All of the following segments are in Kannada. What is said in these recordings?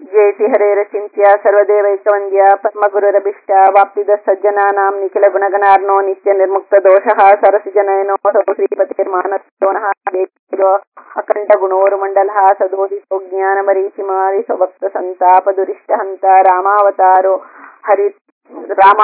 ಜೇತಿ ಹರೇರಚಿಂತ್ಯ ಸರ್ವದೇವೈಕವಂದ್ಯ ಪದ್ಮಗುರುರಭಿಷ್ಟ ವಾಪ್ತಿದ ಸಜ್ಜನಾನಾಂ ನಿಖಿಲ ಗುಣಗಣಾರ್ನೋ ನಿತ್ಯ ನಿರ್ಮುಕ್ತ ದೋಷಃ ಸರಸಿ ಜನಯನೋ ಶ್ರೀಪತಿರ್ಮಾನಸ್ತೋನಃ ದೇಶೋ ಅಖಂಡ ಗುಣೋರುಮಂಡಲಃ ಸದೋದಿತೋ ಜ್ಞಾನಮರೀಚಿಮಾರಿ ಸ್ವಭಕ್ತ ಸಂತಾಪ ದುರಿಷ್ಟ ಹಂತ ರಾಮಾವತಾರೋ ಹರಿ ರಾಮ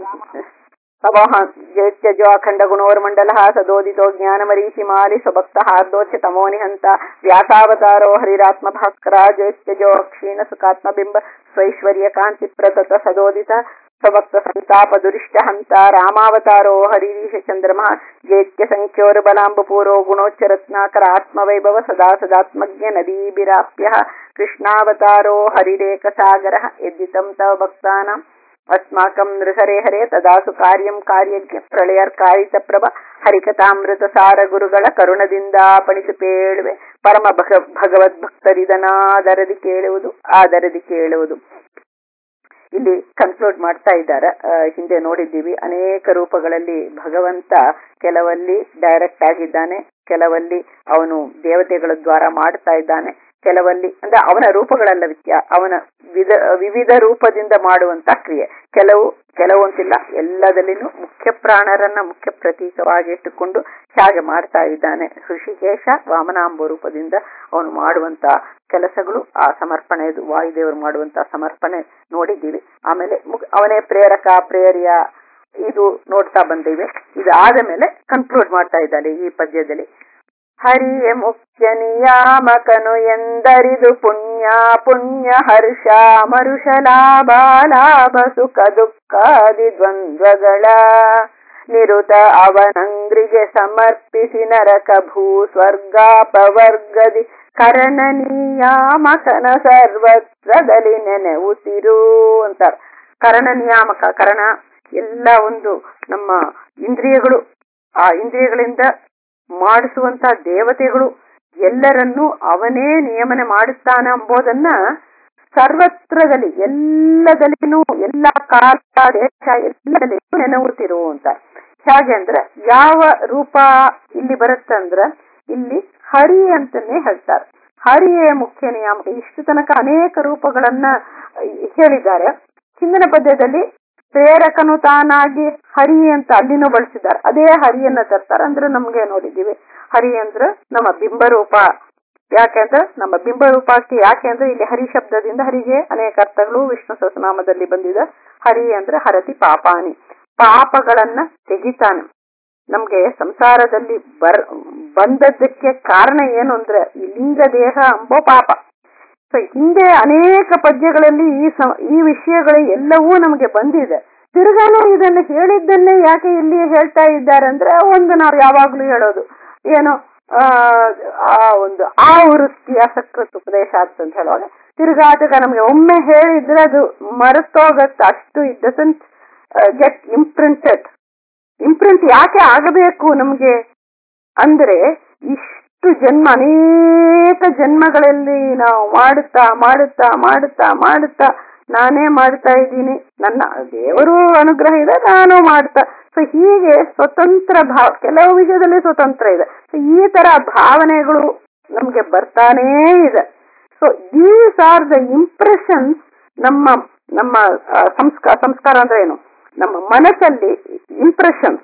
ಅವಾಹ ಜೈತ್ಯಜೋ ಅಖಂಡ ಗುಣೋರ್ಮಂಡಲ ಸದೋದಿತೋ ಜ್ಞಾನಮರೀಚಿಮಾಲಿ ಸ್ವಭಕ್ತ ಹಾರ್ದೋಚ್ಯ ತಮೋನಿಹಂತ ವ್ಯಾಸಾವತಾರೋ ಹರಿರಾತ್ಮ ಭಾಸ್ಕರ ಜೈತ್ಯಜೋ ಕ್ಷೀಣ ಸುಖಾತ್ಮಬಿಂಬ ಸ್ವೈಶ್ವರ್ಯ ಕಾಂತಿ ಪ್ರತತ ಸದೋದಿತ ಸ್ವಭಕ್ತ ಸಂತಾಪ ದುರಿಷ್ಟ ಹಂತ ರಾಮಾವತಾರೋ ಹರಿರೀಶ ಚಂದ್ರಮ ಜೈತ್ಯ ಸಂಖ್ಯೋರ್ ಬಲಾಂಬಪೂರೋ ಗುಣೋಚ್ಚರತ್ನಾಕರ ಆತ್ಮವೈಭವ ಸದಾ ಸದಾತ್ಮಜ್ಞ ನದೀಭಿರಾಪ್ಯ ಕೃಷ್ಣಾವತಾರೋ ಹರಿರೇಕ ಸಾಗರ ಯದ್ದಿತಂ ತವ ಭಕ್ತಾನಾಂ ಅಸ್ಮಾಕಂ ನೃಹರೆ ಹರೇ ತದಾಸು ಕಾರ್ಯಂ ಕಾರ್ಯಜ್ಞ ಪ್ರಳಯರ್ಕಾರಿತ ಪ್ರಭ ಹರಿಕಥಾಮೃತ ಸಾರ ಗುರುಗಳ ಕರುಣದಿಂದ ಪಣಿಸು ಪೇಳುವೆ ಪರಮ ಭಗ ಭಗವದ್ಭಕ್ತರಿದನಾದರದಿ ಕೇಳುವುದು ಆದರದಿ ಕೇಳುವುದು ಇಲ್ಲಿ ಕನ್ಕ್ಲೂಡ್ ಮಾಡ್ತಾ ಇದ್ದಾರೆ ಹಿಂದೆ ನೋಡಿದ್ದೀವಿ ಅನೇಕ ರೂಪಗಳಲ್ಲಿ ಭಗವಂತ ಕೆಲವಲ್ಲಿ ಡೈರೆಕ್ಟ್ ಆಗಿದ್ದಾನೆ ಕೆಲವಲ್ಲಿ ಅವನು ದೇವತೆಗಳ ದ್ವಾರ ಮಾಡ್ತಾ ಇದ್ದಾನೆ ಕೆಲವಲ್ಲಿ ಅಂದ್ರೆ ಅವನ ರೂಪಗಳೆಲ್ಲ ವ್ಯತ್ಯ ಅವನ ವಿಧ ವಿವಿಧ ರೂಪದಿಂದ ಮಾಡುವಂತ ಕ್ರಿಯೆ ಕೆಲವು ಕೆಲವೊಂದಿಲ್ಲ ಎಲ್ಲದಲ್ಲಿನೂ ಮುಖ್ಯ ಪ್ರಾಣರನ್ನ ಮುಖ್ಯ ಪ್ರತೀಕವಾಗಿ ಇಟ್ಟುಕೊಂಡು ಹೇಗೆ ಮಾಡ್ತಾ ಇದ್ದಾನೆ ಋಷಿಕೇಶ ವಾಮನಾಂಬ ರೂಪದಿಂದ ಅವನು ಮಾಡುವಂತ ಕೆಲಸಗಳು ಆ ಸಮರ್ಪಣೆದು ವಾಯುದೇವರು ಮಾಡುವಂತ ಸಮರ್ಪಣೆ ನೋಡಿದ್ದೀವಿ ಆಮೇಲೆ ಅವನೇ ಪ್ರೇರಕ ಪ್ರೇರ್ಯ ಇದು ನೋಡ್ತಾ ಬಂದೀವಿ ಇದು ಆದ ಮೇಲೆ ಕನ್ಕ್ಲೂಡ್ ಮಾಡ್ತಾ ಇದ್ದಾನೆ ಈ ಪದ್ಯದಲ್ಲಿ ಹರಿಯ ಮುಖ್ಯ ನಿಯಾಮಕನು ಎಂದರಿದು ಪುಣ್ಯ ಪುಣ್ಯ ಹರ್ಷ ಮರುಷ ಲಾಭ ಲಾಭ ಸುಖ ದುಃಖಾದಿ ದ್ವಂದ್ವಗಳ ನಿರುತ ಅವನಂಗ್ರಿಗೆ ಸಮರ್ಪಿಸಿ ನರಕ ಭೂ ಸ್ವರ್ಗಾಪವರ್ಗದಿ ಕರಣ ನಿಯಾಮಕನ ಸರ್ವತ್ರದಲ್ಲಿ ನೆನೆವುತ್ತಿರು ಅಂತಾರೆ ಕರಣ ನಿಯಾಮಕ ಕರಣ ಎಲ್ಲ ಒಂದು ನಮ್ಮ ಇಂದ್ರಿಯಗಳು ಆ ಇಂದ್ರಿಯಗಳಿಂದ ಮಾಡಿಸುವಂತ ದೇವತೆಗಳು ಎಲ್ಲರನ್ನೂ ಅವನೇ ನಿಯಮನೆ ಮಾಡುತ್ತಾನ ಎಂಬುದನ್ನ ಸರ್ವತ್ರದಲ್ಲಿ ಎಲ್ಲದಲ್ಲಿನೂ ಎಲ್ಲ ಕಾಲ ದೇಶ ಎಲ್ಲದಲ್ಲಿನೂ ನೆನವುತ್ತಿರು ಅಂತ ಹೇಗೆ ಅಂದ್ರೆ ಯಾವ ರೂಪ ಇಲ್ಲಿ ಬರುತ್ತಂದ್ರ ಇಲ್ಲಿ ಹರಿ ಅಂತಾನೆ ಹೇಳ್ತಾರೆ ಹರಿಯೇ ಮುಖ್ಯ ನಿಯಾಮಕ ಇಷ್ಟು ತನಕ ಅನೇಕ ರೂಪಗಳನ್ನ ಹೇಳಿದ್ದಾರೆ ಹಿಂದಿನ ಪದ್ಯದಲ್ಲಿ ಪ್ರೇರಕನು ತಾನಾಗಿ ಹರಿ ಅಂತ ಅಲ್ಲಿನೂ ಬಳಸಿದ್ದಾರೆ ಅದೇ ಹರಿಯನ್ನ ತರ್ತಾರೆ ಅಂದ್ರೆ ನಮ್ಗೆ ನೋಡಿದ್ದೀವಿ ಹರಿ ಅಂದ್ರೆ ನಮ್ಮ ಬಿಂಬರೂಪ ಯಾಕೆಂದ್ರೆ ನಮ್ಮ ಬಿಂಬರೂಪಕ್ಕೆ ಯಾಕೆ ಅಂದ್ರೆ ಇಲ್ಲಿ ಹರಿ ಶಬ್ದದಿಂದ ಹರಿಗೆ ಅನೇಕ ಅರ್ಥಗಳು ವಿಷ್ಣು ಸಹಸ್ರನಾಮದಲ್ಲಿ ಬಂದಿದೆ ಹರಿ ಅಂದ್ರೆ ಹರತಿ ಪಾಪಾನಿ ಪಾಪಗಳನ್ನ ತೆಗಿತಾನೆ ನಮ್ಗೆ ಸಂಸಾರದಲ್ಲಿ ಬರ್ ಬಂದದ್ದಕ್ಕೆ ಕಾರಣ ಏನು ಅಂದ್ರೆ ಈ ಲಿಂಗ ದೇಹ ಅಂಬೋ ಪಾಪ ಸೊ ಹಿಂದೆ ಅನೇಕ ಪದ್ಯಗಳಲ್ಲಿ ಈ ಈ ವಿಷಯಗಳು ಎಲ್ಲವೂ ನಮಗೆ ಬಂದಿದೆ ತಿರ್ಗಾನು ಇದನ್ನು ಹೇಳಿದ್ದನ್ನೇ ಯಾಕೆ ಇಲ್ಲಿ ಹೇಳ್ತಾ ಇದ್ದಾರೆ ಅಂದ್ರೆ ಒಂದು ನಾವು ಯಾವಾಗ್ಲೂ ಹೇಳೋದು ಏನು ಆ ಒಂದು ಆ ವೃತ್ತಿಯ ಸಕೃತ್ ಉಪದೇಶ ಅಂತ ಹೇಳುವಾಗ ತಿರ್ಗಾಟಗ ನಮ್ಗೆ ಒಮ್ಮೆ ಹೇಳಿದ್ರೆ ಅದು ಮರೆತೋಗತ್ತೆ ಅಷ್ಟು it doesn't get imprinted imprint ಯಾಕೆ ಆಗಬೇಕು ನಮ್ಗೆ ಅಂದ್ರೆ ಇಷ್ಟು ಜನ್ಮ ಅನೇಕ ಜನ್ಮಗಳಲ್ಲಿ ನಾವು ಮಾಡುತ್ತಾ ಮಾಡುತ್ತಾ ಮಾಡುತ್ತಾ ಮಾಡುತ್ತಾ ನಾನೇ ಮಾಡ್ತಾ ಇದ್ದೀನಿ ನನ್ನ ದೇವರು ಅನುಗ್ರಹ ಇದೆ ನಾನು ಮಾಡ್ತಾ ಸೊ ಹೀಗೆ ಸ್ವತಂತ್ರ ಭಾವ ಕೆಲವು ವಿಷಯದಲ್ಲಿ ಸ್ವತಂತ್ರ ಇದೆ ಸೊ ಈ ತರ ಭಾವನೆಗಳು ನಮ್ಗೆ ಬರ್ತಾನೇ ಇದೆ so these are the impressions ನಮ್ಮ ನಮ್ಮ ಸಂಸ್ಕಾರ ಸಂಸ್ಕಾರ ಅಂದ್ರೆ ಏನು ನಮ್ಮ ಮನಸ್ಸಲ್ಲಿ ಇಂಪ್ರೆಷನ್ಸ್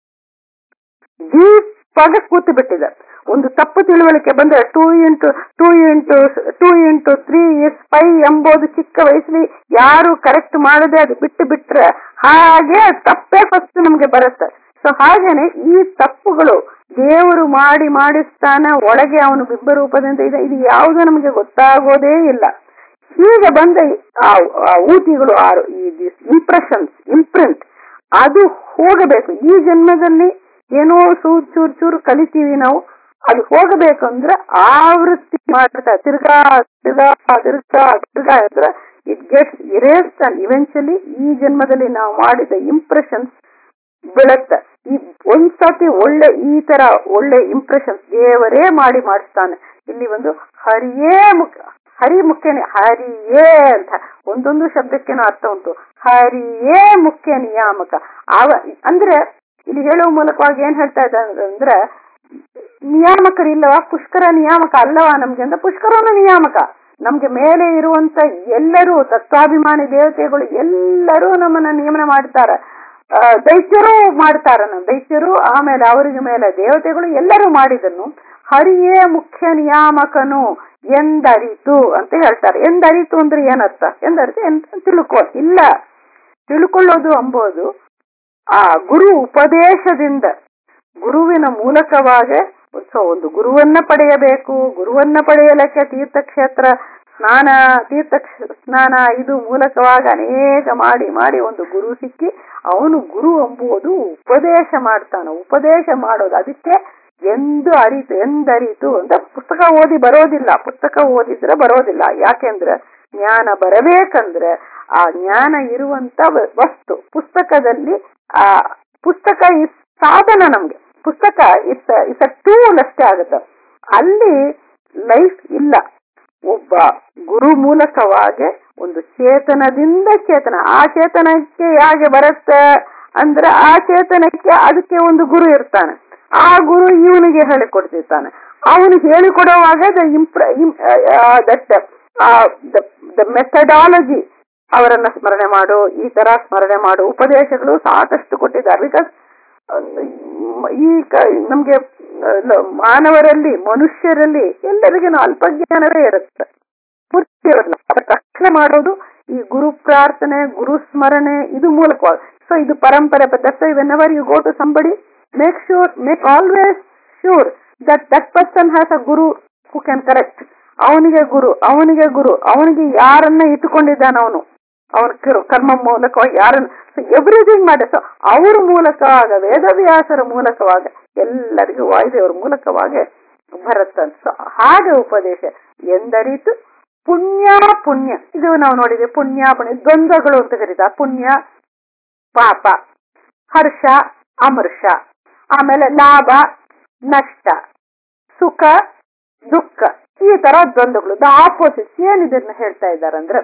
ದೀಪಾಗ ಕೂತು ಬಿಟ್ಟಿದೆ ಒಂದು ತಪ್ಪು ತಿಳುವಳಿಕೆ ಬಂದ್ರೆ two into two into two into three is five ಎಂಬುದು ಚಿಕ್ಕ ವಯಸ್ಸಲ್ಲಿ ಯಾರು ಕರೆಕ್ಟ್ ಮಾಡದೆ ಅದು ಬಿಟ್ಟು ಬಿಟ್ರೆ ಹಾಗೆ ತಪ್ಪೇ ಫಸ್ಟ್ ನಮ್ಗೆ ಬರುತ್ತೆ ಸೊ ಹಾಗೇನೆ ಈ ತಪ್ಪುಗಳು ದೇವರು ಮಾಡಿ ಮಾಡಿಸ್ತಾನ ಒಳಗೆ ಅವನು ಬಿಬ್ಬ ರೂಪದಿಂದ ಇದೆ ಇದು ಯಾವುದು ನಮಗೆ ಗೊತ್ತಾಗೋದೇ ಇಲ್ಲ ಹೀಗೆ ಬಂದ ಆ ಊತಿಗಳು ಆರು ಈ ಇಂಪ್ರೆಷನ್ಸ್ ಇಂಪ್ರಿಂಟ್ ಅದು ಹೋಗಬೇಕು ಈ ಜನ್ಮದಲ್ಲಿ ಏನೋ ಚೂರ್ ಚೂರ್ ಚೂರು ಕಲಿತೀವಿ ನಾವು ಅದು ಹೋಗಬೇಕು ಅಂದ್ರೆ ಆವೃತ್ತಿ ಮಾಡ್ತಾ ತಿರ್ಗಾ ತಿರ್ಗಾ ತಿರ್ಗಾ ತಿರ್ಗಾ ಅಂದ್ರೆ it gets erased and eventually ಈ ಜನ್ಮದಲ್ಲಿ ನಾವು ಮಾಡಿದ ಇಂಪ್ರೆಷನ್ಸ್ ಬೀಳುತ್ತೆ ಈ ಒಂದ್ಸತಿ ಒಳ್ಳೆ ಈ ತರ ಒಳ್ಳೆ ಇಂಪ್ರೆಷನ್ಸ್ ದೇವರೇ ಮಾಡಿ ಮಾಡಿಸ್ತಾನೆ ಇಲ್ಲಿ ಒಂದು ಹರಿಯೇ ಮುಖ್ಯ ಹರಿ ಮುಖ್ಯನೇ ಹರಿಯೇ ಅಂತ ಒಂದೊಂದು ಶಬ್ದಕ್ಕೇನೋ ಅರ್ಥ ಉಂಟು ಹರಿಯೇ ಮುಖ್ಯ ನಿಯಾಮಕ ಆವ ಅಂದ್ರೆ ಇಲ್ಲಿ ಹೇಳುವ ಮೂಲಕವಾಗಿ ಏನ್ ಹೇಳ್ತಾ ಇದ್ದಾರೆ ಅಂದ್ರೆ ನಿಯಾಮಕರಿಲ್ಲವಾ ಪುಷ್ಕರ ನಿಯಾಮಕ ಅಲ್ಲವಾ ನಮ್ಗೆ ಅಂದ್ರೆ ಪುಷ್ಕರನ ನಿಯಾಮಕ ನಮ್ಗೆ ಮೇಲೆ ಇರುವಂತ ಎಲ್ಲರೂ ತತ್ವಾಭಿಮಾನಿ ದೇವತೆಗಳು ಎಲ್ಲರೂ ನಮ್ಮನ್ನ ನಿಯಮನ ಮಾಡ್ತಾರೆ ಆ, ದೈತ್ಯರು ಮಾಡ್ತಾರ ದೈತ್ಯರು ಆಮೇಲೆ ಅವರಿಗೆ ಮೇಲೆ ದೇವತೆಗಳು ಎಲ್ಲರೂ ಮಾಡಿದನ್ನು ಹರಿಯೇ ಮುಖ್ಯ ನಿಯಾಮಕನು ಎಂದರಿತು ಅಂತ ಹೇಳ್ತಾರೆ ಎಂದರಿತು ಅಂದ್ರೆ ಏನರ್ಥ ಎಂದರಿತು ಎಂತ ತಿಳ್ಕೊ ಇಲ್ಲ ತಿಳ್ಕೊಳ್ಳೋದು ಅಂಬೋದು ಆ ಗುರು ಉಪದೇಶದಿಂದ ಗುರುವಿನ ಮೂಲಕವಾಗಿ ಸೊ ಒಂದು ಗುರುವನ್ನ ಪಡೆಯಬೇಕು ಗುರುವನ್ನ ಪಡೆಯಲಿಕ್ಕೆ ತೀರ್ಥಕ್ಷೇತ್ರ ಸ್ನಾನ ತೀರ್ಥ ಸ್ನಾನ ಇದು ಮೂಲಕವಾಗಿ ಅನೇಕ ಮಾಡಿ ಮಾಡಿ ಒಂದು ಗುರು ಸಿಕ್ಕಿ ಅವನು ಗುರು ಎಂಬುವುದು ಉಪದೇಶ ಮಾಡ್ತಾನ ಉಪದೇಶ ಮಾಡೋದು ಅದಕ್ಕೆ ಎಂದು ಅರಿತು ಎಂದರಿತು ಅಂತ ಪುಸ್ತಕ ಓದಿ ಬರೋದಿಲ್ಲ ಪುಸ್ತಕ ಓದಿದ್ರೆ ಬರೋದಿಲ್ಲ ಯಾಕೆಂದ್ರೆ ಜ್ಞಾನ ಬರಬೇಕಂದ್ರೆ ಆ ಜ್ಞಾನ ಇರುವಂತ ವ- ವಸ್ತು ಪುಸ್ತಕದಲ್ಲಿ ಆ ಪುಸ್ತಕ ಇಸ್ ಸಾಧನ ನಮ್ಗೆ ಪುಸ್ತಕ ಇಸ್ ಇಸ್ ಅ ಟೂಲ್ ಅಷ್ಟೇ ಆಗುತ್ತೆ ಅಲ್ಲಿ ಲೈಫ್ ಇಲ್ಲ ಒಬ್ಬ ಗುರು ಮೂಲಕವಾಗಿ ಒಂದು ಚೇತನದಿಂದ ಚೇತನ ಆ ಚೇತನಕ್ಕೆ ಹೇಗೆ ಬರುತ್ತೆ ಅಂದ್ರೆ ಆ ಚೇತನಕ್ಕೆ ಅದಕ್ಕೆ ಒಂದು ಗುರು ಇರ್ತಾನೆ ಆ ಗುರು ಇವನಿಗೆ ಹೇಳಿಕೊಡ್ತಿರ್ತಾನೆ ಅವನು ಹೇಳಿಕೊಡುವಾಗ ದ ಇಂಪ್ರ ದಟ್ ದ ಮೆಥಡಾಲಜಿ ಅವರನ್ನ ಸ್ಮರಣೆ ಮಾಡು ಈ ತರ ಸ್ಮರಣೆ ಮಾಡು ಉಪದೇಶಗಳು ಸಾಕಷ್ಟು ಕೊಟ್ಟಿದ್ದಾರೆ ಬಿಕಾಸ್ ಈ ಕ- ನಮ್ಗೆ ಅಹ್, ಮಾನವರಲ್ಲಿ ಮನುಷ್ಯರಲ್ಲಿ ಎಲ್ಲರಿಗೇನು ಅಲ್ಪ ಜ್ಞಾನವೇ ಇರುತ್ತೆ ಪೂರ್ತಿ ಇರಲ್ಲ ಅದಕ್ಕೆ ರಕ್ಷಣೆ ಮಾಡೋದು ಈ ಗುರು ಪ್ರಾರ್ಥನೆ ಗುರು ಸ್ಮರಣೆ ಇದು ಮೂಲಕವಾಗಿ ಸೊ ಇದು ಪರಂಪರೆ that's whenever you go to somebody make sure make always sure that that person has a guru who can correct ಅವನಿಗೆ ಗುರು ಅವನಿಗೆ ಗುರು ಅವನಿಗೆ ಯಾರನ್ನ ಇಟ್ಟುಕೊಂಡಿದ್ದಾನ ಅವನು ಅವನ ಕರ್ಮ ಮೂಲಕವಾಗಿ ಯಾರನ್ನ ಎವ್ರಿಥಿಂಗ್ ಮಾಡಿ ಸೊ ಅವ್ರ ಮೂಲಕವಾಗ ವೇದವ್ಯಾಸರ ಮೂಲಕವಾಗ ಎಲ್ಲರಿಗೂ ವಾಯುದೇವರ ಮೂಲಕವಾಗಿ ಬರುತ್ತಂತ ಸೊ ಹಾಗೆ ಉಪದೇಶ ಎಂದರಿತು ಪುಣ್ಯ ಪುಣ್ಯ ಇದು ನಾವು ನೋಡಿದ್ವಿ ಪುಣ್ಯ ಪುಣ್ಯ ದ್ವಂದ್ವಗಳು ಅಂತ ಕರೀತಾರೆ ಪುಣ್ಯ ಪಾಪ ಹರ್ಷ ಅಮರ್ಷ ಆಮೇಲೆ ಲಾಭ ನಷ್ಟ ಸುಖ ದುಃಖ ಈ ತರ ದ್ವಂದ್ವಗಳು ದ ಆಪೋಸಿಟ್ ಏನ್ ಇದನ್ನ ಹೇಳ್ತಾ ಇದ್ದಾರೆ ಅಂದ್ರೆ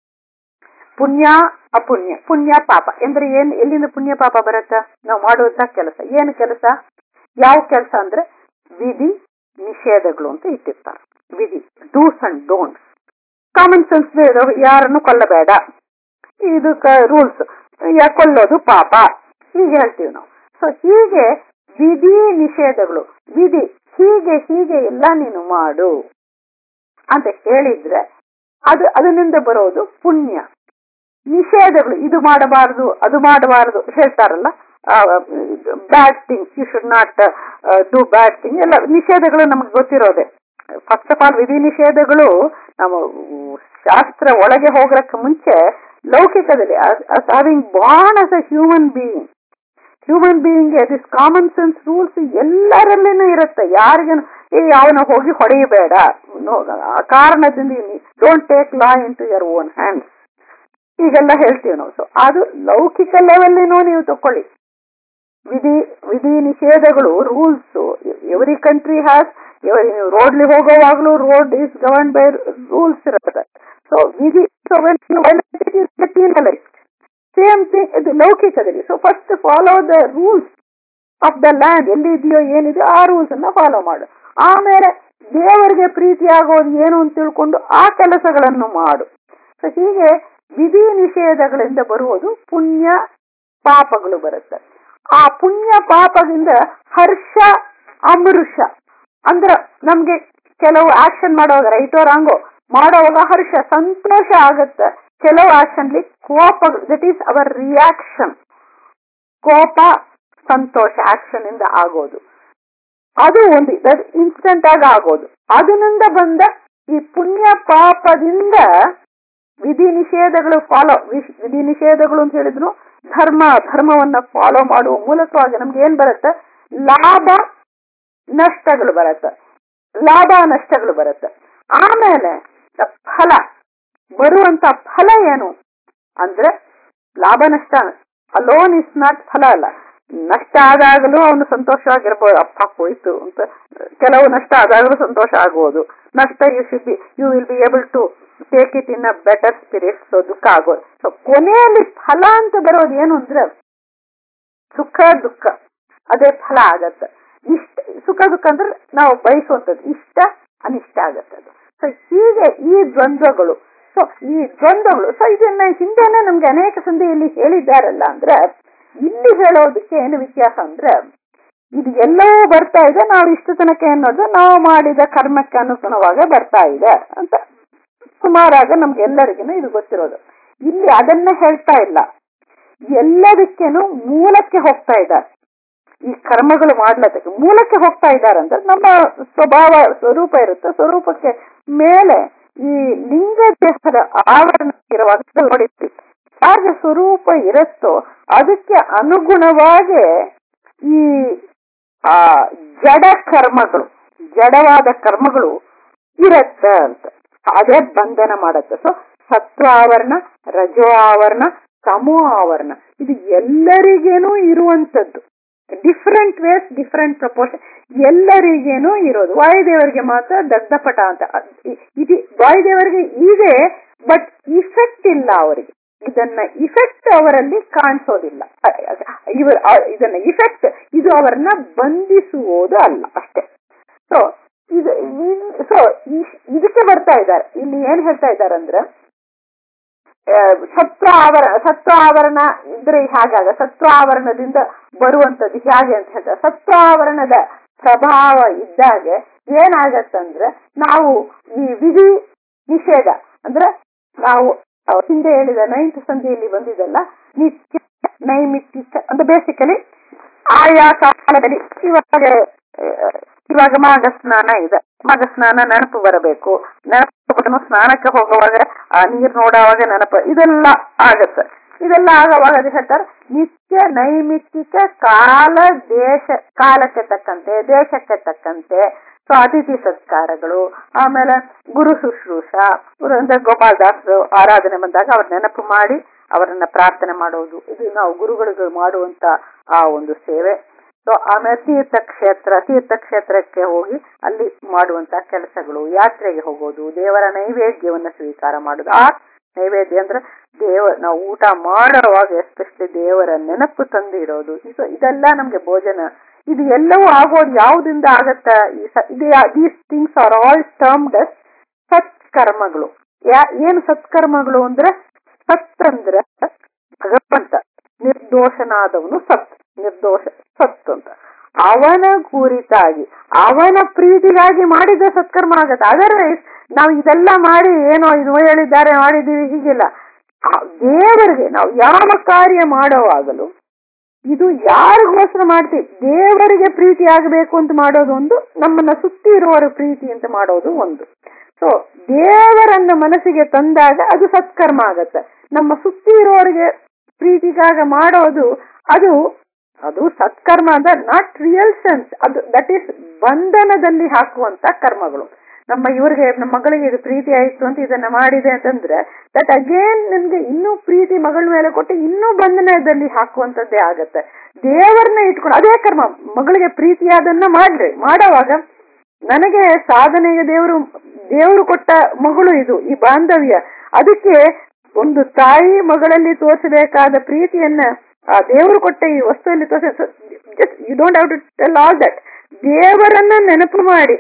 ಪುಣ್ಯ ಅಪುಣ್ಯ ಪುಣ್ಯ ಪಾಪ ಅಂದ್ರೆ ಏನ್ ಎಲ್ಲಿಂದ ಪುಣ್ಯ ಪಾಪ ಬರುತ್ತ ನಾವು ಮಾಡುವಂತ ಕೆಲಸ ಏನು ಕೆಲಸ ಯಾವ ಕೆಲಸ ಅಂದ್ರೆ ವಿಧಿ ನಿಷೇಧಗಳು ಅಂತ ಇಟ್ಟಿರ್ತಾರೆ ವಿಧಿ dos and don'ts common sense ಯಾರನ್ನು ಕೊಲ್ಲಬೇಡ ಇದು ರೂಲ್ಸ್ ಕೊಲ್ಲೋದು ಪಾಪ ಹೀಗೆ ಹೇಳ್ತೀವಿ ನಾವು ಸೊ ಹೀಗೆ ವಿಧಿ ನಿಷೇಧಗಳು ವಿಧಿ ಹೀಗೆ ಹೀಗೆ ಎಲ್ಲ ನೀನು ಮಾಡು ಅಂತ ಹೇಳಿದ್ರೆ ಅದು ಅದರಿಂದ ಬರೋದು ಪುಣ್ಯ ನಿಷೇಧಗಳು ಇದು ಮಾಡಬಾರದು ಅದು ಮಾಡಬಾರದು ಹೇಳ್ತಾರಲ್ಲ bad things you should not do bad thing ಎಲ್ಲ ನಿಷೇಧಗಳು ನಮಗೆ ಗೊತ್ತಿರೋದೆ ಫಸ್ಟ್ ಆಫ್ ಆಲ್ ವಿಧಿ ನಿಷೇಧಗಳು ನಾವು ಶಾಸ್ತ್ರ ಒಳಗೆ ಹೋಗಕ್ಕೆ ಮುಂಚೆ ಲೌಕಿಕದಲ್ಲಿ having born as a human being human being this common sense rules ಎಲ್ಲರಲ್ಲೇನೂ ಇರುತ್ತೆ ಯಾರಿಗೇನು ಏ ಅವನ ಹೋಗಿ ಹೊಡೆಯಬೇಡ ನೋ- ಆ ಕಾರಣದಿಂದ don't take law into your own hands ಈಗೆಲ್ಲ ಹೇಳ್ತೀವಿ ನಾವು ಸೊ ಅದು ಲೌಕಿಕ ಲೆವೆಲ್ನೂ ನೀವು ತಕೊಳ್ಳಿ ವಿಧಿ ವಿಧಿ ನಿಷೇಧಗಳು ರೂಲ್ಸ್ ಎವ್ರಿ ಕಂಟ್ರಿ ಹ್ಯಾಸ್ ನೀವು ರೋಡ್ಲಿ ಹೋಗೋವಾಗ್ಲೂ road is govern by rules ಇರುತ್ತೆ ಸೊ ವಿಧಿ ಸೇಮ್ ಥಿಂಗ್ ಇದು ಲೌಕಿಕದಲ್ಲಿ so first follow the rules of the land ಎಲ್ಲಿ ಇದೆಯೋ ಏನಿದೆ ಆ ರೂಲ್ಸ್ ಅನ್ನ ಫಾಲೋ ಮಾಡು ಆಮೇಲೆ ದೇವರಿಗೆ ಪ್ರೀತಿ ಆಗೋದು ಏನು ಅಂತ ತಿಳ್ಕೊಂಡು ಆ ಕೆಲಸಗಳನ್ನು ಮಾಡು ಸೊ ಹೀಗೆ ವಿಧಿ ನಿಷೇಧಗಳಿಂದ ಬರುವುದು ಪುಣ್ಯ ಪಾಪಗಳು ಬರುತ್ತೆ ಆ ಪುಣ್ಯ ಪಾಪದಿಂದ ಹರ್ಷ ಅಮೃಷ ಅಂದ್ರ ನಮ್ಗೆ ಕೆಲವು ಆಕ್ಷನ್ ಮಾಡುವಾಗ ರೈಟೋ ರಾಂಗೋ ಮಾಡುವಾಗ ಹರ್ಷ ಸಂತೋಷ ಆಗತ್ತೆ ಕೆಲವು ಆಕ್ಷನ್ಲಿ ಕೋಪ ದಟ್ ಈಸ್ ಅವರ್ ರಿಯಾಕ್ಷನ್ ಕೋಪ ಸಂತೋಷ ಆಕ್ಷನ್ ಇಂದ ಆಗೋದು ಅದು ಒಂದು ಇನ್ಸ್ಟೆಂಟ್ ಆಗಿ ಆಗೋದು ಅದರಿಂದ ಬಂದ ಈ ಪುಣ್ಯ ಪಾಪದಿಂದ ವಿಧಿ ನಿಷೇಧಗಳು ಫಾಲೋ ವಿಧಿ ನಿಷೇಧಗಳು ಅಂತ ಹೇಳಿದ್ರು ಧರ್ಮ ಧರ್ಮವನ್ನ ಫಾಲೋ ಮಾಡುವ ಮೂಲಕವಾಗಿ ನಮ್ಗೆ ಏನ್ ಬರುತ್ತೆ ಲಾಭ ನಷ್ಟಗಳು ಬರುತ್ತೆ ಲಾಭ ನಷ್ಟಗಳು ಬರುತ್ತೆ ಆಮೇಲೆ ಫಲ ಬರುವಂತ ಫಲ ಏನು ಅಂದ್ರೆ ಲಾಭ ನಷ್ಟ ಅಲೋನ್ ಇಸ್ ನಾಟ್ ಫಲ ಅಲ್ಲ ನಷ್ಟ ಆದಾಗಲೂ ಅವನು ಸಂತೋಷವಾಗಿರ್ಬೋದು ಅಪ್ಪ ಹೋಯ್ತು ಅಂತ ಕೆಲವು ನಷ್ಟ ಆದಾಗಲೂ ಸಂತೋಷ ಆಗುವುದು ನಷ್ಟ you should be you will be able to take it in a better spirit so ದುಃಖ ಆಗೋದು ಸೊ ಕೊನೆಯಲ್ಲಿ ಫಲ ಅಂತ ಬರೋದು ಏನು ಅಂದ್ರೆ ಸುಖ ದುಃಖ ಅದೇ ಫಲ ಆಗತ್ತೆ ಇಷ್ಟ ಸುಖ ದುಃಖ ಅಂದ್ರೆ ನಾವು ಬಯಸುವಂಥದ್ದು ಇಷ್ಟ ಅನಿಷ್ಟ ಆಗತ್ತೆ ಅದು ಸೊ ಹೀಗೆ ಈ ದ್ವಂದ್ವಗಳು ಸೊ ಈ ದ್ವಂದ್ವಗಳು ಸೊ ಇದನ್ನ ಹಿಂದೆನೆ ನಮ್ಗೆ ಅನೇಕ ಸಂಧಿ ಇಲ್ಲಿ ಹೇಳಿದ್ದಾರಲ್ಲ ಅಂದ್ರೆ ಇಲ್ಲಿ ಹೇಳೋದಕ್ಕೆ ಏನು ವ್ಯತ್ಯಾಸ ಅಂದ್ರೆ ಇದು ಎಲ್ಲವೂ ಬರ್ತಾ ಇದೆ ನಾವು ಇಷ್ಟು ತನಕ ಅನ್ನೋದು ನಾವು ಮಾಡಿದ ಕರ್ಮಕ್ಕೆ ಅನುಗುಣವಾಗಿ ಬರ್ತಾ ಇದೆ ಅಂತ ಸುಮಾರಾಗ ನಮ್ಗೆ ಎಲ್ಲರಿಗೂ ಇದು ಗೊತ್ತಿರೋದು ಇಲ್ಲಿ ಅದನ್ನ ಹೇಳ್ತಾ ಇಲ್ಲ ಎಲ್ಲದಕ್ಕೇನು ಮೂಲಕ್ಕೆ ಹೋಗ್ತಾ ಇದ್ದಾರೆ ಈ ಕರ್ಮಗಳು ಮಾಡ್ಲತ್ತಕ್ಕೆ ಮೂಲಕ್ಕೆ ಹೋಗ್ತಾ ಇದ್ದಾರೆ ಅಂದ್ರೆ ನಮ್ಮ ಸ್ವಭಾವ ಸ್ವರೂಪ ಇರುತ್ತೆ ಸ್ವರೂಪಕ್ಕೆ ಮೇಲೆ ಈ ಲಿಂಗ ದೇಹದ ಆವರಣ ಇರುವಾಗ ನೋಡಿರ್ತೀವಿ ಹಾಗೆ ಸ್ವರೂಪ ಇರುತ್ತೋ ಅದಕ್ಕೆ ಅನುಗುಣವಾಗಿ ಈ ಆ ಜಡ ಕರ್ಮಗಳು ಜಡವಾದ ಕರ್ಮಗಳು ಇರತ್ತೆ ಅಂತ ಅದೇ ಬಂಧನ ಮಾಡತ್ತೆ ಸೊ ಸತ್ವ ಆವರಣ ರಜೋ ಆವರಣ ತಮೋ ಆವರಣ ಇದು ಎಲ್ಲರಿಗೇನೂ ಇರುವಂತದ್ದು ಡಿಫ್ರೆಂಟ್ ವೇಸ್ ಡಿಫ್ರೆಂಟ್ ಪ್ರಪೋರ್ಷನ್ ಎಲ್ಲರಿಗೇನೂ ಇರೋದು ವಾಯುದೇವರಿಗೆ ಮಾತ್ರ ದಗ್ಧಪಟ ಅಂತ ಇದು ವಾಯುದೇವರಿಗೆ ಇದೆ ಬಟ್ ಇಫೆಕ್ಟ್ ಇಲ್ಲ ಅವರಿಗೆ ಇದನ್ನ ಇಫೆಕ್ಟ್ ಅವರಲ್ಲಿ ಕಾಣಿಸೋದಿಲ್ಲ ಇವರು ಇದನ್ನ ಇಫೆಕ್ಟ್ ಇದು ಅವರನ್ನ ಬಂಧಿಸುವುದು ಅಲ್ಲ ಅಷ್ಟೇ ಸೊ ಇದು ಸೊ ಇದಕ್ಕೆ ಬರ್ತಾ ಇದ್ದಾರೆ ಇಲ್ಲಿ ಏನ್ ಹೇಳ್ತಾ ಇದ್ದಾರೆ ಅಂದ್ರೆ ಸತ್ವ ಆವರಣ ಸತ್ವ ಆವರಣ ಇದ್ರೆ ಹಾಗಾಗ ಸತ್ವ ಆವರಣದಿಂದ ಬರುವಂತದ್ದು ಹೇಗೆ ಅಂತ ಹೇಳ್ತಾರೆ ಸತ್ವ ಆವರಣದ ಪ್ರಭಾವ ಇದ್ದಾಗ ಏನಾಗತ್ತಂದ್ರೆ ನಾವು ಈ ವಿಧಿ ನಿಷೇಧ ಅಂದ್ರೆ ನಾವು ಹಿಂದೆ ಹೇಳಿದ ನೈನ್ತ್ ಸಂಧಿಯಲ್ಲಿ ಬಂದಿದೆಲ್ಲ ನಿತ್ಯ ನೈಮಿತ್ತಿಕ ಅಂದ್ರೆ ಬೇಸಿಕಲಿ ಆಯಾ ಕಾಲದಲ್ಲಿ ಇವಾಗ ಇವಾಗ ಮಾಘ ಸ್ನಾನ ಇದೆ ಮಾಘ ಸ್ನಾನ ನೆನಪು ಬರಬೇಕು ನೆನಪು ಸ್ನಾನಕ್ಕೆ ಹೋಗುವಾಗ ಆ ನೀರ್ ನೋಡುವಾಗ ನೆನಪು ಇದೆಲ್ಲ ಆಗತ್ತೆ ಇದೆಲ್ಲ ಆಗುವಾಗ ಅದು ಹೇಳ್ತಾರೆ ನಿತ್ಯ ನೈಮಿತ್ತಿಕ ಕಾಲ ದೇಶ ಕಾಲಕ್ಕೆ ತಕ್ಕಂತೆ ದೇಶಕ್ಕೆ ತಕ್ಕಂತೆ ಸೊ ಅತಿಥಿ ಸತ್ಕಾರಗಳು ಆಮೇಲೆ ಗುರು ಶುಶ್ರೂಷ ಗುರು ಅಂದ್ರೆ ಗೋಪಾಲದಾಸರು ಆರಾಧನೆ ಬಂದಾಗ ಅವ್ರ ನೆನಪು ಮಾಡಿ ಅವರನ್ನ ಪ್ರಾರ್ಥನೆ ಮಾಡೋದು ಇದು ನಾವು ಗುರುಗಳಿಗೆ ಮಾಡುವಂತ ಆ ಒಂದು ಸೇವೆ ಸೊ ಆಮೇಲೆ ತೀರ್ಥಕ್ಷೇತ್ರ ತೀರ್ಥಕ್ಷೇತ್ರಕ್ಕೆ ಹೋಗಿ ಅಲ್ಲಿ ಮಾಡುವಂತ ಕೆಲಸಗಳು ಯಾತ್ರೆಗೆ ಹೋಗೋದು ದೇವರ ನೈವೇದ್ಯವನ್ನ ಸ್ವೀಕಾರ ಮಾಡೋದು ಆ ನೈವೇದ್ಯ ಅಂದ್ರೆ ದೇವ ನಾವು ಊಟ ಮಾಡುವಾಗ ಎಸ್ಪೆಷಲಿ ದೇವರ ನೆನಪು ತಂದು ಇಡೋದು ಇದೆಲ್ಲ ನಮ್ಗೆ ಭೋಜನ ಇದು ಎಲ್ಲವೂ ಆಗೋದು ಯಾವುದಿಂದ ಆಗತ್ತ ಈ these things are all termed ಸತ್ಕರ್ಮಗಳು ಯಾ ಏನು ಸತ್ಕರ್ಮಗಳು ಅಂದ್ರೆ ಸತ್ ಅಂದ್ರೆ ಭಗವಂತ ನಿರ್ದೋಷನಾದವನು ಸತ್ ನಿರ್ದೋಷ ಸತ್ ಅಂತ ಅವನ ಕುರಿತಾಗಿ ಅವನ ಪ್ರೀತಿಗಾಗಿ ಮಾಡಿದ ಸತ್ಕರ್ಮ ಆಗತ್ತೆ ಅದರ್ವೈಸ್ ನಾವು ಇದೆಲ್ಲ ಮಾಡಿ ಏನೋ ಇದು ಹೇಳಿದ್ದಾರೆ ಮಾಡಿದೀವಿ ಹೀಗಿಲ್ಲ ದೇವರಿಗೆ ನಾವು ಯಾವ ಕಾರ್ಯ ಮಾಡುವಾಗಲೂ ಇದು ಯಾರಿಗೋಸ್ಕರ ಮಾಡ್ತೀವಿ ದೇವರಿಗೆ ಪ್ರೀತಿ ಆಗಬೇಕು ಅಂತ ಮಾಡೋದು ಒಂದು ನಮ್ಮನ್ನ ಸುತ್ತಿ ಇರುವವರ ಪ್ರೀತಿ ಅಂತ ಮಾಡೋದು ಒಂದು ಸೊ ದೇವರನ್ನ ಮನಸ್ಸಿಗೆ ತಂದಾಗ ಅದು ಸತ್ಕರ್ಮ ಆಗತ್ತೆ ನಮ್ಮ ಸುತ್ತಿ ಇರುವವರಿಗೆ ಪ್ರೀತಿಗಾಗ ಮಾಡೋದು ಅದು ಅದು ಸತ್ಕರ್ಮ ಅಂದ್ರೆ ನಾಟ್ ರಿಯಲ್ ಸೆನ್ಸ್ ಅದು ದಟ್ ಈಸ್ ಬಂಧನದಲ್ಲಿ ಹಾಕುವಂತ ಕರ್ಮಗಳು ನಮ್ಮ ಇವ್ರಿಗೆ ನಮ್ಮ ಮಗಳಿಗೆ ಇದು ಪ್ರೀತಿ ಆಯ್ತು ಅಂತ ಇದನ್ನ ಮಾಡಿದೆ ಅಂತಂದ್ರೆ ದಟ್ ಅಗೇನ್ ನಿಮ್ಗೆ ಇನ್ನೂ ಪ್ರೀತಿ ಮಗಳ ಮೇಲೆ ಕೊಟ್ಟು ಇನ್ನೂ ಬಂಧನದಲ್ಲಿ ಹಾಕುವಂತದ್ದೇ ಆಗತ್ತೆ ದೇವರನ್ನ ಇಟ್ಕೊಂಡು ಅದೇ ಕರ್ಮ ಮಗಳಿಗೆ ಪ್ರೀತಿಯಾದನ್ನ ಮಾಡ್ರಿ ಮಾಡೋವಾಗ ನನಗೆ ಸಾಧನೆಗೆ ದೇವರು ದೇವರು ಕೊಟ್ಟ ಮಗಳು ಇದು ಈ ಬಾಂಧವ್ಯ ಅದಕ್ಕೆ ಒಂದು ತಾಯಿ ಮಗಳಲ್ಲಿ ತೋರಿಸಬೇಕಾದ ಪ್ರೀತಿಯನ್ನ ಆ ದೇವರು ಕೊಟ್ಟ ಈ ವಸ್ತುವಿನಲ್ಲಿ ತೋರಿಸ you don't have to tell all that ದೇವರನ್ನ ನೆನಪು ಮಾಡಿ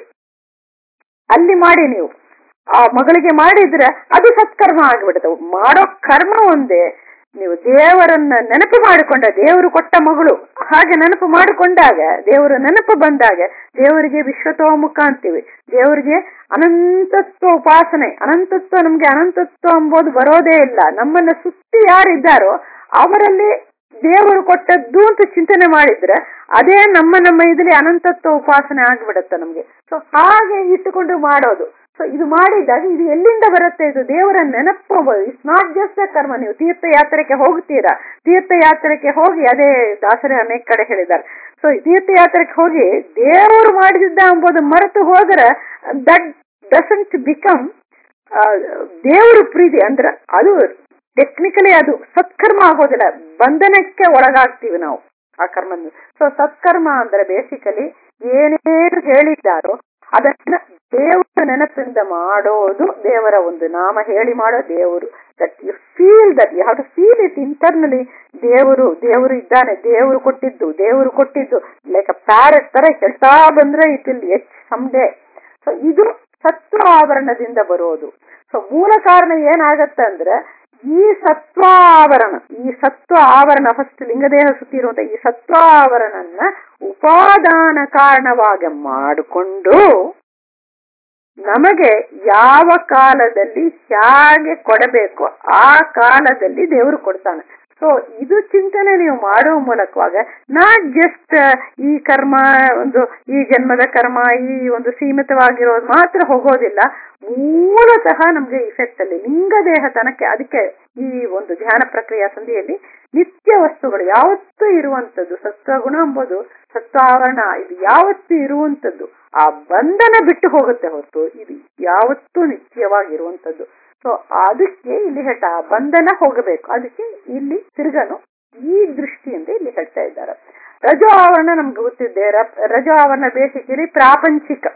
ಅಲ್ಲಿ ಮಾಡಿ ನೀವು ಆ ಮಗಳಿಗೆ ಮಾಡಿದ್ರೆ ಅದು ಸತ್ಕರ್ಮ ಆಗ್ಬಿಡುತ್ತೆ ಮಾಡೋ ಕರ್ಮ ಒಂದೇ ನೀವು ದೇವರನ್ನ ನೆನಪು ಮಾಡಿಕೊಂಡ ದೇವರು ಕೊಟ್ಟ ಮಗಳು ಹಾಗೆ ನೆನಪು ಮಾಡಿಕೊಂಡಾಗ ದೇವರ ನೆನಪು ಬಂದಾಗ ದೇವರಿಗೆ ವಿಶ್ವತೋಮುಖ ಅಂತೀವಿ ದೇವರಿಗೆ ಅನಂತತ್ವ ಉಪಾಸನೆ ಅನಂತತ್ವ ನಮ್ಗೆ ಅನಂತತ್ವ ಎಂಬುದು ಬರೋದೇ ಇಲ್ಲ ನಮ್ಮನ್ನ ಸುತ್ತಿ ಯಾರಿದ್ದಾರೋ ಅವರಲ್ಲಿ ದೇವರು ಕೊಟ್ಟದ್ದು ಅಂತ ಚಿಂತನೆ ಮಾಡಿದ್ರೆ ಅದೇ ನಮ್ಮ ನಮ್ಮ ಇದರಲ್ಲಿ ಅನಂತತ್ವ ಉಪಾಸನೆ ಆಗ್ಬಿಡತ್ತೆ ನಮ್ಗೆ ಸೊ ಹಾಗೆ ಇಟ್ಟುಕೊಂಡು ಮಾಡೋದು ಸೊ ಇದು ಮಾಡಿದಾಗ ಇದು ಎಲ್ಲಿಂದ ಬರುತ್ತೆ ಇದು ದೇವರ ನೆನಪು ಇಟ್ಸ್ ನಾಟ್ ಜಸ್ಟ್ ಅ ಕರ್ಮ ನೀವು ತೀರ್ಥಯಾತ್ರೆಗೆ ಹೋಗ್ತೀರಾ ತೀರ್ಥಯಾತ್ರೆಗೆ ಹೋಗಿ ಅದೇ ದಾಸರೇ ಅನೇಕ ಕಡೆ ಹೇಳಿದ್ದಾರೆ ಸೊ ತೀರ್ಥಯಾತ್ರೆಗೆ ಹೋಗಿ ದೇವರು ಮಾಡಿದ್ದ ಎಂಬುದು ಮರೆತು ಹೋದ್ರೆ ದಟ್ ಡಸಂಟ್ ಬಿಕಮ್ ದೇವರು ಪ್ರೀತಿ ಅಂದ್ರೆ ಅದು ಟೆಕ್ನಿಕಲಿ ಅದು ಸತ್ಕರ್ಮ ಆಗೋದಿಲ್ಲ ಬಂಧನಕ್ಕೆ ಒಳಗಾಗ್ತೀವಿ ನಾವು ಆ ಕರ್ಮ ಸೊ ಸತ್ಕರ್ಮ ಅಂದ್ರೆ ಬೇಸಿಕಲಿ ಏನೇನು ಹೇಳಿದ್ದಾರೋ ಅದನ್ನ ದೇವರ ನೆನಪಿಂದ ಮಾಡೋದು ದೇವರ ಒಂದು ನಾಮ ಹೇಳಿ ಮಾಡೋ ದೇವರು that you feel that you have to feel it internally ದೇವರು ದೇವರು ಇದ್ದಾನೆ ದೇವರು ಕೊಟ್ಟಿದ್ದು ದೇವರು ಕೊಟ್ಟಿದ್ದು ಲೈಕ್ ಅ ಪ್ಯಾರೆಟ್ ತರ ಹೇಳ್ತಾ ಬಂದ್ರೆ it will etch some day so ಇದು ಸತ್ವ ಆವರಣದಿಂದ ಬರೋದು ಸೊ ಮೂಲ ಕಾರಣ ಏನಾಗತ್ತೆ ಅಂದ್ರೆ ಈ ಸತ್ವ ಆವರಣ ಈ ಸತ್ವ ಆವರಣ ಫಸ್ಟ್ ಲಿಂಗದೇಹ ಸುತ್ತಿ ಇರುವಂತ ಈ ಸತ್ವ ಆವರಣನ್ನ ಉಪಾದಾನ ಕಾರಣವಾಗಿ ಮಾಡಿಕೊಂಡು ನಮಗೆ ಯಾವ ಕಾಲದಲ್ಲಿ ಹೇಗೆ ಕೊಡಬೇಕು ಆ ಕಾಲದಲ್ಲಿ ದೇವರು ಕೊಡ್ತಾನೆ ಸೊ ಇದು ಚಿಂತನೆ ನೀವು ಮಾಡುವ ಮೂಲಕವಾಗ ನಾಟ್ ಜಸ್ಟ್ ಈ ಕರ್ಮ ಒಂದು ಈ ಜನ್ಮದ ಕರ್ಮ ಈ ಒಂದು ಸೀಮಿತವಾಗಿರೋದು ಮಾತ್ರ ಹೋಗೋದಿಲ್ಲ ಮೂಲತಃ ನಮ್ಗೆ ಇಫೆಕ್ಟ್ ಅಲ್ಲಿ ಲಿಂಗದೇಹ ತನಕ್ಕೆ ಅದಕ್ಕೆ ಈ ಒಂದು ಧ್ಯಾನ ಪ್ರಕ್ರಿಯೆ ಸಂಧಿಯಲ್ಲಿ ನಿತ್ಯ ವಸ್ತುಗಳು ಯಾವತ್ತೂ ಇರುವಂತದ್ದು ಸತ್ವಗುಣ ಎಂಬುದು ಸತ್ವಾವರಣ ಇದು ಯಾವತ್ತೂ ಇರುವಂತದ್ದು ಆ ಬಂಧನ ಬಿಟ್ಟು ಹೋಗುತ್ತೆ ಹೊರತು ಇದು ಯಾವತ್ತೂ ನಿತ್ಯವಾಗಿರುವಂತದ್ದು ಸೊ ಅದಕ್ಕೆ ಇಲ್ಲಿ ಹೇಳ್ತಾ ಆ ಬಂಧನ ಹೋಗಬೇಕು ಅದಕ್ಕೆ ಇಲ್ಲಿ ತಿರ್ಗನು ಈ ದೃಷ್ಟಿಯಿಂದ ಇಲ್ಲಿ ಹೇಳ್ತಾ ಇದ್ದಾರೆ ರಜೋ ಆವರಣ ನಮ್ಗೆ ಗೊತ್ತಿದೆ ರಜೋ ಆವರಣ ಬೇಸಿಕಲಿ ಪ್ರಾಪಂಚಿಕ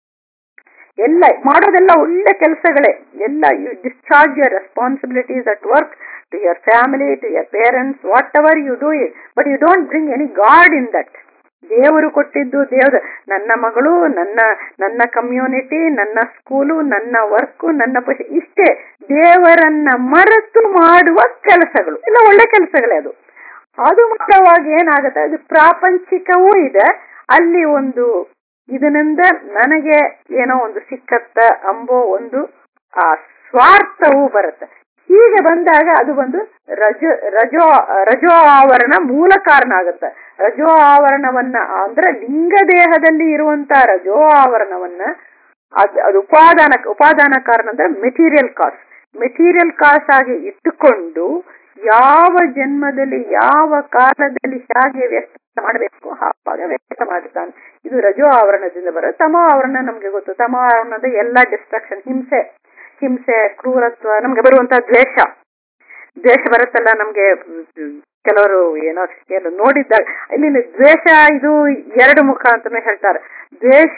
ಎಲ್ಲ ಮಾಡೋದೆಲ್ಲ ಒಳ್ಳೆ ಕೆಲಸಗಳೇ ಎಲ್ಲ you discharge your responsibilities at work to your family to your parents whatever you do it but you don't bring any god in that ದೇವರು ಕೊಟ್ಟಿದ್ದು ದೇವ್ರ ನನ್ನ ಮಗಳು ನನ್ನ ನನ್ನ ಕಮ್ಯುನಿಟಿ ನನ್ನ ಸ್ಕೂಲು ನನ್ನ ವರ್ಕು ನನ್ನ ಪಶು ಇಷ್ಟೇ ದೇವರನ್ನ ಮರೆತು ಮಾಡುವ ಕೆಲಸಗಳು ಇಲ್ಲ ಒಳ್ಳೆ ಕೆಲಸಗಳೇ ಅದು ಅದು ಮುಖ್ಯವಾಗಿ ಏನಾಗುತ್ತೆ ಅದು ಪ್ರಾಪಂಚಿಕವೂ ಇದೆ ಅಲ್ಲಿ ಒಂದು ಇದರಿಂದ ನನಗೆ ಏನೋ ಒಂದು ಸಿಕ್ಕತ್ತ ಅಂಬೋ ಒಂದು ಆ ಸ್ವಾರ್ಥವೂ ಬರುತ್ತೆ ಹೀಗೆ ಬಂದಾಗ ಅದು ಒಂದು ರಜ ರಜೋ ರಜೋ ಆವರಣ ಮೂಲ ಕಾರಣ ಆಗುತ್ತೆ ರಜೋ ಆವರಣವನ್ನ ಅಂದ್ರೆ ಲಿಂಗ ದೇಹದಲ್ಲಿ ಇರುವಂತ ರಜೋ ಆವರಣವನ್ನ ಅದ್ ಅದು ಉಪಾದಾನ ಉಪಾದಾನ ಕಾರಣ ಅಂದ್ರೆ ಮೆಟೀರಿಯಲ್ ಕಾಸ್ಟ್ ಮೆಟೀರಿಯಲ್ ಕಾಸ್ಟ್ ಆಗಿ ಇಟ್ಟುಕೊಂಡು ಯಾವ ಜನ್ಮದಲ್ಲಿ ಯಾವ ಕಾಲದಲ್ಲಿ ಹೇಗೆ ವ್ಯಕ್ತ ಮಾಡಬೇಕು ಹಾಗ ವ್ಯಕ್ತ ಮಾಡುತ್ತಾನೆ ಇದು ರಜೋ ಆವರಣದಿಂದ ಬರುತ್ತೆ ತಮ ಆವರಣ ನಮ್ಗೆ ಗೊತ್ತು ತಮ ಆವರಣದ ಎಲ್ಲ ಡಿಸ್ಟ್ರಕ್ಷನ್ ಹಿಂಸೆ ಹಿಂಸೆ ಕ್ರೂರತ್ವ ನಮ್ಗೆ ಬರುವಂತ ದ್ವೇಷ ದ್ವೇಷ ಬರುತ್ತಲ್ಲ ನಮ್ಗೆ ಕೆಲವರು ಏನೋ ಏನು ನೋಡಿದ್ದಾರೆ ಇಲ್ಲಿ ದ್ವೇಷ ಇದು ಎರಡು ಮುಖ ಅಂತಾನೆ ಹೇಳ್ತಾರೆ ದ್ವೇಷ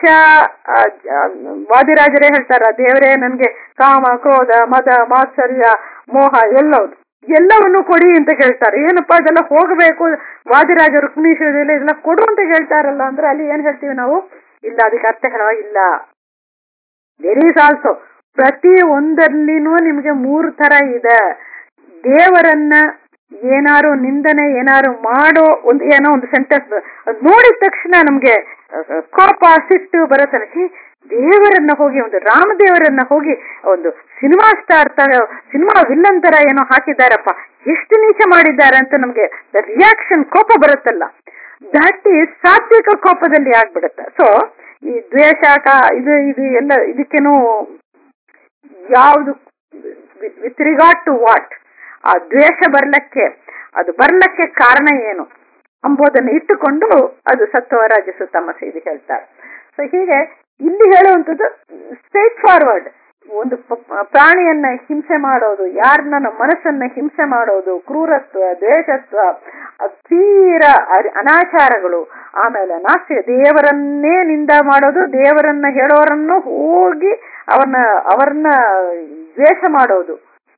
ವಾದಿರಾಜರೇ ಹೇಳ್ತಾರ ದೇವರೇ ನನ್ಗೆ ಕಾಮ ಕ್ರೋಧ ಮದ ಮಾತ್ಸರ್ಯ ಮೋಹ ಎಲ್ಲವುದು ಎಲ್ಲವನ್ನು ಕೊಡಿ ಅಂತ ಕೇಳ್ತಾರೆ ಏನಪ್ಪಾ ಅದೆಲ್ಲ ಹೋಗಬೇಕು ವಾದಿರಾಜ ರುಕ್ಮಿಣೀಶ್ವರದಲ್ಲಿ ಇದೆಲ್ಲ ಕೊಡು ಅಂತ ಹೇಳ್ತಾರಲ್ಲ ಅಂದ್ರೆ ಅಲ್ಲಿ ಏನ್ ಹೇಳ್ತೀವಿ ನಾವು ಇಲ್ಲ ಅದಕ್ಕೆ ಅರ್ಥ ಹೇಳೋ ಇಲ್ಲ ವೆರಿ ಈಸ್ ಆಲ್ಸೋ ಪ್ರತಿ ಒಂದರಲ್ಲಿನೂ ನಿಮ್ಗೆ ಮೂರು ತರ ಇದೆ ದೇವರನ್ನ ಏನಾರು ನಿಂದನೆ ಏನಾರು ಮಾಡೋ ಒಂದು ಏನೋ ಒಂದು ಸೆಂಟೆನ್ಸ್ ನೋಡಿದ ತಕ್ಷಣ ನಮ್ಗೆ ಕೋಪ ಸಿಟ್ಟು ಬರುತ್ತೆ ದೇವರನ್ನ ಹೋಗಿ ಒಂದು ರಾಮದೇವರನ್ನ ಹೋಗಿ ಒಂದು ಸಿನಿಮಾ ಸ್ಟಾರ್ ತರ ಸಿನಿಮಾ ವಿಲ್ಲನ್ ತರ ಏನೋ ಹಾಕಿದ್ದಾರಪ್ಪ ಎಷ್ಟು ನೀಚ ಮಾಡಿದ್ದಾರೆ ಅಂತ ನಮ್ಗೆ ರಿಯಾಕ್ಷನ್ ಕೋಪ ಬರುತ್ತಲ್ಲ ದಟ್ ಈಸ್ ಸಾತ್ವಿಕ ಕೋಪದಲ್ಲಿ ಆಗ್ಬಿಡುತ್ತೆ ಸೊ ಈ ದ್ವೇಷ ಇದು ಇದು ಎಲ್ಲ ಇದಕ್ಕೇನು ಯಾವುದು ವಿತ್ ರಿಗಾರ್ಡ್ ಟು ವಾಟ್ ಆ ದ್ವೇಷ ಬರ್ಲಕ್ಕೆ ಅದು ಬರ್ಲಕ್ಕೆ ಕಾರಣ ಏನು ಅಂಬೋದನ್ನು ಇಟ್ಟುಕೊಂಡು ಅದು ಸತ್ವ ರಾಜಸು ತಮಸೆ ಇದು ಹೇಳ್ತಾರೆ ಸೊ ಹೀಗೆ ಇಲ್ಲಿ ಹೇಳುವಂಥದ್ದು ಸ್ಟ್ರೈಟ್ ಫಾರ್ವರ್ಡ್ ಒಂದು ಪ್ರಾಣಿಯನ್ನ ಹಿಂಸೆ ಮಾಡೋದು ಯಾರನ್ನ ಮನಸ್ಸನ್ನ ಹಿಂಸೆ ಮಾಡೋದು ಕ್ರೂರತ್ವ ದ್ವೇಷತ್ವ ತೀರ ಅನಾಚಾರಗಳು ಆಮೇಲೆ ನಾಸ್ತಿ ದೇವರನ್ನೇ ನಿಂದ ಮಾಡೋದು ದೇವರನ್ನ ಹೇಳೋರನ್ನು ಹೋಗಿ ಅವನ್ನ ಅವರನ್ನ ದ್ವೇಷ ಮಾಡೋದು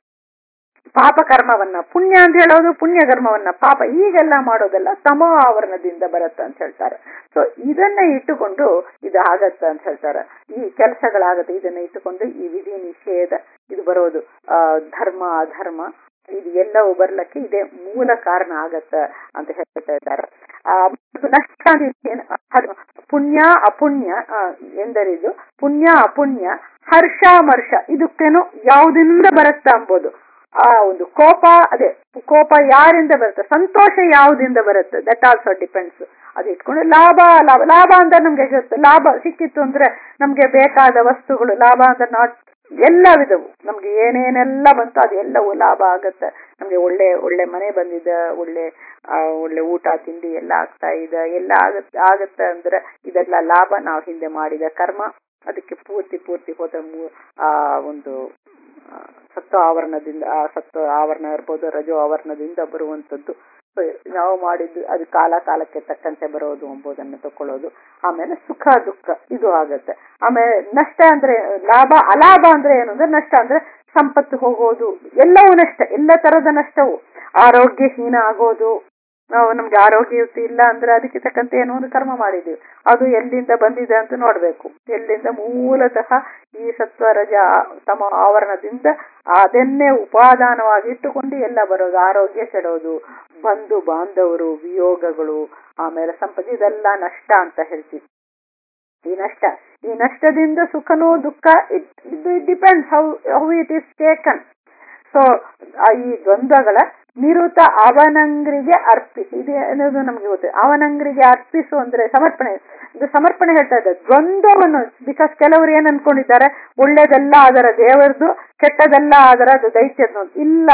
ಪಾಪ ಕರ್ಮವನ್ನ ಪುಣ್ಯ ಅಂತ ಹೇಳೋದು ಪುಣ್ಯ ಕರ್ಮವನ್ನ ಪಾಪ ಹೀಗೆಲ್ಲ ಮಾಡೋದೆಲ್ಲ ತಮ ಆವರಣದಿಂದ ಬರುತ್ತೆ ಅಂತ ಹೇಳ್ತಾರೆ ಸೊ ಇದನ್ನ ಇಟ್ಟುಕೊಂಡು ಇದು ಆಗತ್ತ ಅಂತ ಹೇಳ್ತಾರೆ ಈ ಕೆಲಸಗಳಾಗತ್ತೆ ಇದನ್ನ ಇಟ್ಟುಕೊಂಡು ಈ ವಿಧಿ ನಿಷೇಧ ಇದು ಬರೋದು ಆ ಧರ್ಮ ಅಧರ್ಮ ಇದು ಎಲ್ಲವೂ ಬರ್ಲಕ್ಕೆ ಇದೇ ಮೂಲ ಕಾರಣ ಆಗತ್ತ ಅಂತ ಹೇಳ್ತಾ ಇದ್ದಾರೆ ಆ ನಷ್ಟ ಪುಣ್ಯ ಅಪುಣ್ಯ ಎಂದರಿದು ಪುಣ್ಯ ಅಪುಣ್ಯ ಹರ್ಷ ಮರ್ಷ ಇದಕ್ಕೇನು ಯಾವುದರಿಂದ ಬರುತ್ತ ಅಂಬೋದು ಆ ಒಂದು ಕೋಪ ಅದೇ ಕೋಪ ಯಾರಿಂದ ಬರುತ್ತೆ ಸಂತೋಷ ಯಾವುದಿಂದ ಬರುತ್ತೆ ದಟ್ ಆಲ್ಸೋ ಡಿಪೆಂಡ್ಸ್ ಅದು ಇಟ್ಕೊಂಡು ಲಾಭ ಲಾಭ ಲಾಭ ಅಂತ ನಮ್ಗೆ ಗೊತ್ತು ಲಾಭ ಸಿಕ್ಕಿತ್ತು ಅಂದ್ರೆ ನಮ್ಗೆ ಬೇಕಾದ ವಸ್ತುಗಳು ಲಾಭ ಅಂತ ನಾಟ್ ಎಲ್ಲ ವಿಧವು ನಮ್ಗೆ ಏನೇನೆಲ್ಲ ಬಂತು ಅದು ಎಲ್ಲವೂ ಲಾಭ ಆಗತ್ತೆ ನಮ್ಗೆ ಒಳ್ಳೆ ಒಳ್ಳೆ ಮನೆ ಬಂದಿದೆ ಒಳ್ಳೆ ಒಳ್ಳೆ ಊಟ ತಿಂಡಿ ಎಲ್ಲ ಆಗ್ತಾ ಇದೆ ಎಲ್ಲ ಆಗತ್ತೆ ಆಗತ್ತೆ ಅಂದ್ರೆ ಇದೆಲ್ಲ ಲಾಭ ನಾವು ಹಿಂದೆ ಮಾಡಿದ ಕರ್ಮ ಅದಕ್ಕೆ ಪೂರ್ತಿ ಪೂರ್ತಿ ಹೋದ ಆ ಒಂದು ಸತ್ವ ಆವರಣದಿಂದ ಆ ಸತ್ವ ಆವರಣ ಇರ್ಬೋದು ರಜೋ ಆವರಣದಿಂದ ಬರುವಂತದ್ದು ನಾವು ಮಾಡಿದ್ದು ಅದು ಕಾಲ ಕಾಲಕ್ಕೆ ತಕ್ಕಂತೆ ಬರೋದು ಎಂಬುದನ್ನು ತಕೊಳ್ಳೋದು ಆಮೇಲೆ ಸುಖ ದುಃಖ ಇದು ಆಗತ್ತೆ ಆಮೇಲೆ ನಷ್ಟ ಅಂದ್ರೆ ಲಾಭ ಅಲಾಭ ಅಂದ್ರೆ ಏನು ಅಂದ್ರೆ ನಷ್ಟ ಅಂದ್ರೆ ಸಂಪತ್ತು ಹೋಗೋದು ಎಲ್ಲವೂ ನಷ್ಟ ಎಲ್ಲ ತರದ ನಷ್ಟವು ಆರೋಗ್ಯ ಹೀನ ಆಗೋದು ನಾವು ನಮ್ಗೆ ಆರೋಗ್ಯಯುಕ್ತಿ ಇಲ್ಲ ಅಂದ್ರೆ ಅದಕ್ಕೆ ತಕ್ಕಂತೆ ಏನೋ ಒಂದು ಕರ್ಮ ಮಾಡಿದೀವಿ ಅದು ಎಲ್ಲಿಂದ ಬಂದಿದೆ ಅಂತ ನೋಡ್ಬೇಕು ಎಲ್ಲಿಂದ ಮೂಲತಃ ಈ ಸತ್ವ ರಜ ತಮ್ಮ ಆವರಣದಿಂದ ಅದನ್ನೇ ಉಪಾದಾನವಾಗಿ ಇಟ್ಟುಕೊಂಡು ಎಲ್ಲ ಬರೋದು ಆರೋಗ್ಯ ಕೆಡೋದು ಬಂಧು ಬಾಂಧವರು ವಿಯೋಗಗಳು ಆಮೇಲೆ ಸಂಪತ್ತು ಇದೆಲ್ಲ ನಷ್ಟ ಅಂತ ಹೇಳ್ತೀವಿ ಈ ನಷ್ಟ ಈ ನಷ್ಟದಿಂದ ಸುಖನೋ ದುಃಖ ಇಟ್ ಇದು it depends how how it is taken so ಈ ದ್ವಂದ್ವಗಳ ನಿರುತ ಅವನಂಗ್ರಿಗೆ ಅರ್ಪಿಸಿ ಇದು ಅನ್ನೋದು ನಮ್ಗೆ ಗೊತ್ತು ಅವನಂಗ್ರಿಗೆ ಅರ್ಪಿಸು ಅಂದ್ರೆ ಸಮರ್ಪಣೆ ಇದು ಸಮರ್ಪಣೆ ಹೇಳ್ತಾ ಇದ್ದಾರೆ ದ್ವಂದ್ವವನ್ನು ಬಿಕಾಸ್ ಕೆಲವರು ಏನ್ ಅನ್ಕೊಂಡಿದ್ದಾರೆ ಒಳ್ಳೇದೆಲ್ಲ ಅದರ ದೇವರದು ಕೆಟ್ಟದೆಲ್ಲ ಅದರ ಅದು ದೈತ್ಯದ್ದು ಅಂತ. ಇಲ್ಲ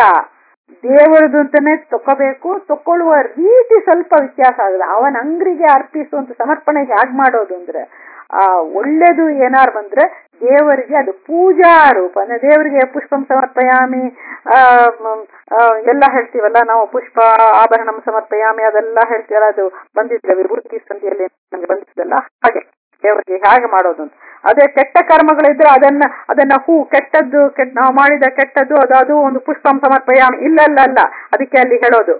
ದೇವರದು ಅಂತಾನೆ ತಕೋಬೇಕು ತಕೊಳ್ಳುವ ರೀತಿ ಸ್ವಲ್ಪ ವ್ಯತ್ಯಾಸ ಆಗಿದೆ ಅವನ ಅಂಗ್ರಿಗೆ ಅರ್ಪಿಸು ಅಂತ ಸಮರ್ಪಣೆ ಹೇಗ್ ಮಾಡೋದು ಅಂದ್ರೆ ಆ ಒಳ್ಳೇದು ಏನಾರು ಬಂದ್ರೆ ದೇವರಿಗೆ ಅದು ಪೂಜಾ ರೂಪ ಅಂದ್ರೆ ದೇವರಿಗೆ ಪುಷ್ಪಂ ಸಮರ್ಪಯಾಮಿ ಆ ಮ್, ಆ, ಎಲ್ಲ ಹೇಳ್ತೀವಲ್ಲ ನಾವು ಪುಷ್ಪ ಆಭರಣ ಸಮರ್ಪಯಾಮಿ ಅದೆಲ್ಲ ಹೇಳ್ತೀವಲ್ಲ ಅದು ಬಂದಿದ್ರೆ ವಿಭೂತಿ ಸಂಧಿಯಲ್ಲಿ ನಮ್ಗೆ ಬಂದಿದ್ದಲ್ಲ ಹಾಗೆ ದೇವರಿಗೆ ಹೇಗೆ ಮಾಡೋದು ಅಂತ ಅದೇ ಕೆಟ್ಟ ಕರ್ಮಗಳಿದ್ರೆ ಅದನ್ನ ಅದನ್ನ ಹೂ ಕೆಟ್ಟದ್ದು ಕೆಟ್ಟ ನಾವು ಮಾಡಿದ ಕೆಟ್ಟದ್ದು ಅದು ಅದು ಒಂದು ಪುಷ್ಪಂ ಸಮರ್ಪಯಾಮಿ ಇಲ್ಲ ಅಲ್ಲ ಅಲ್ಲ ಅದಕ್ಕೆ ಅಲ್ಲಿ ಹೇಳೋದು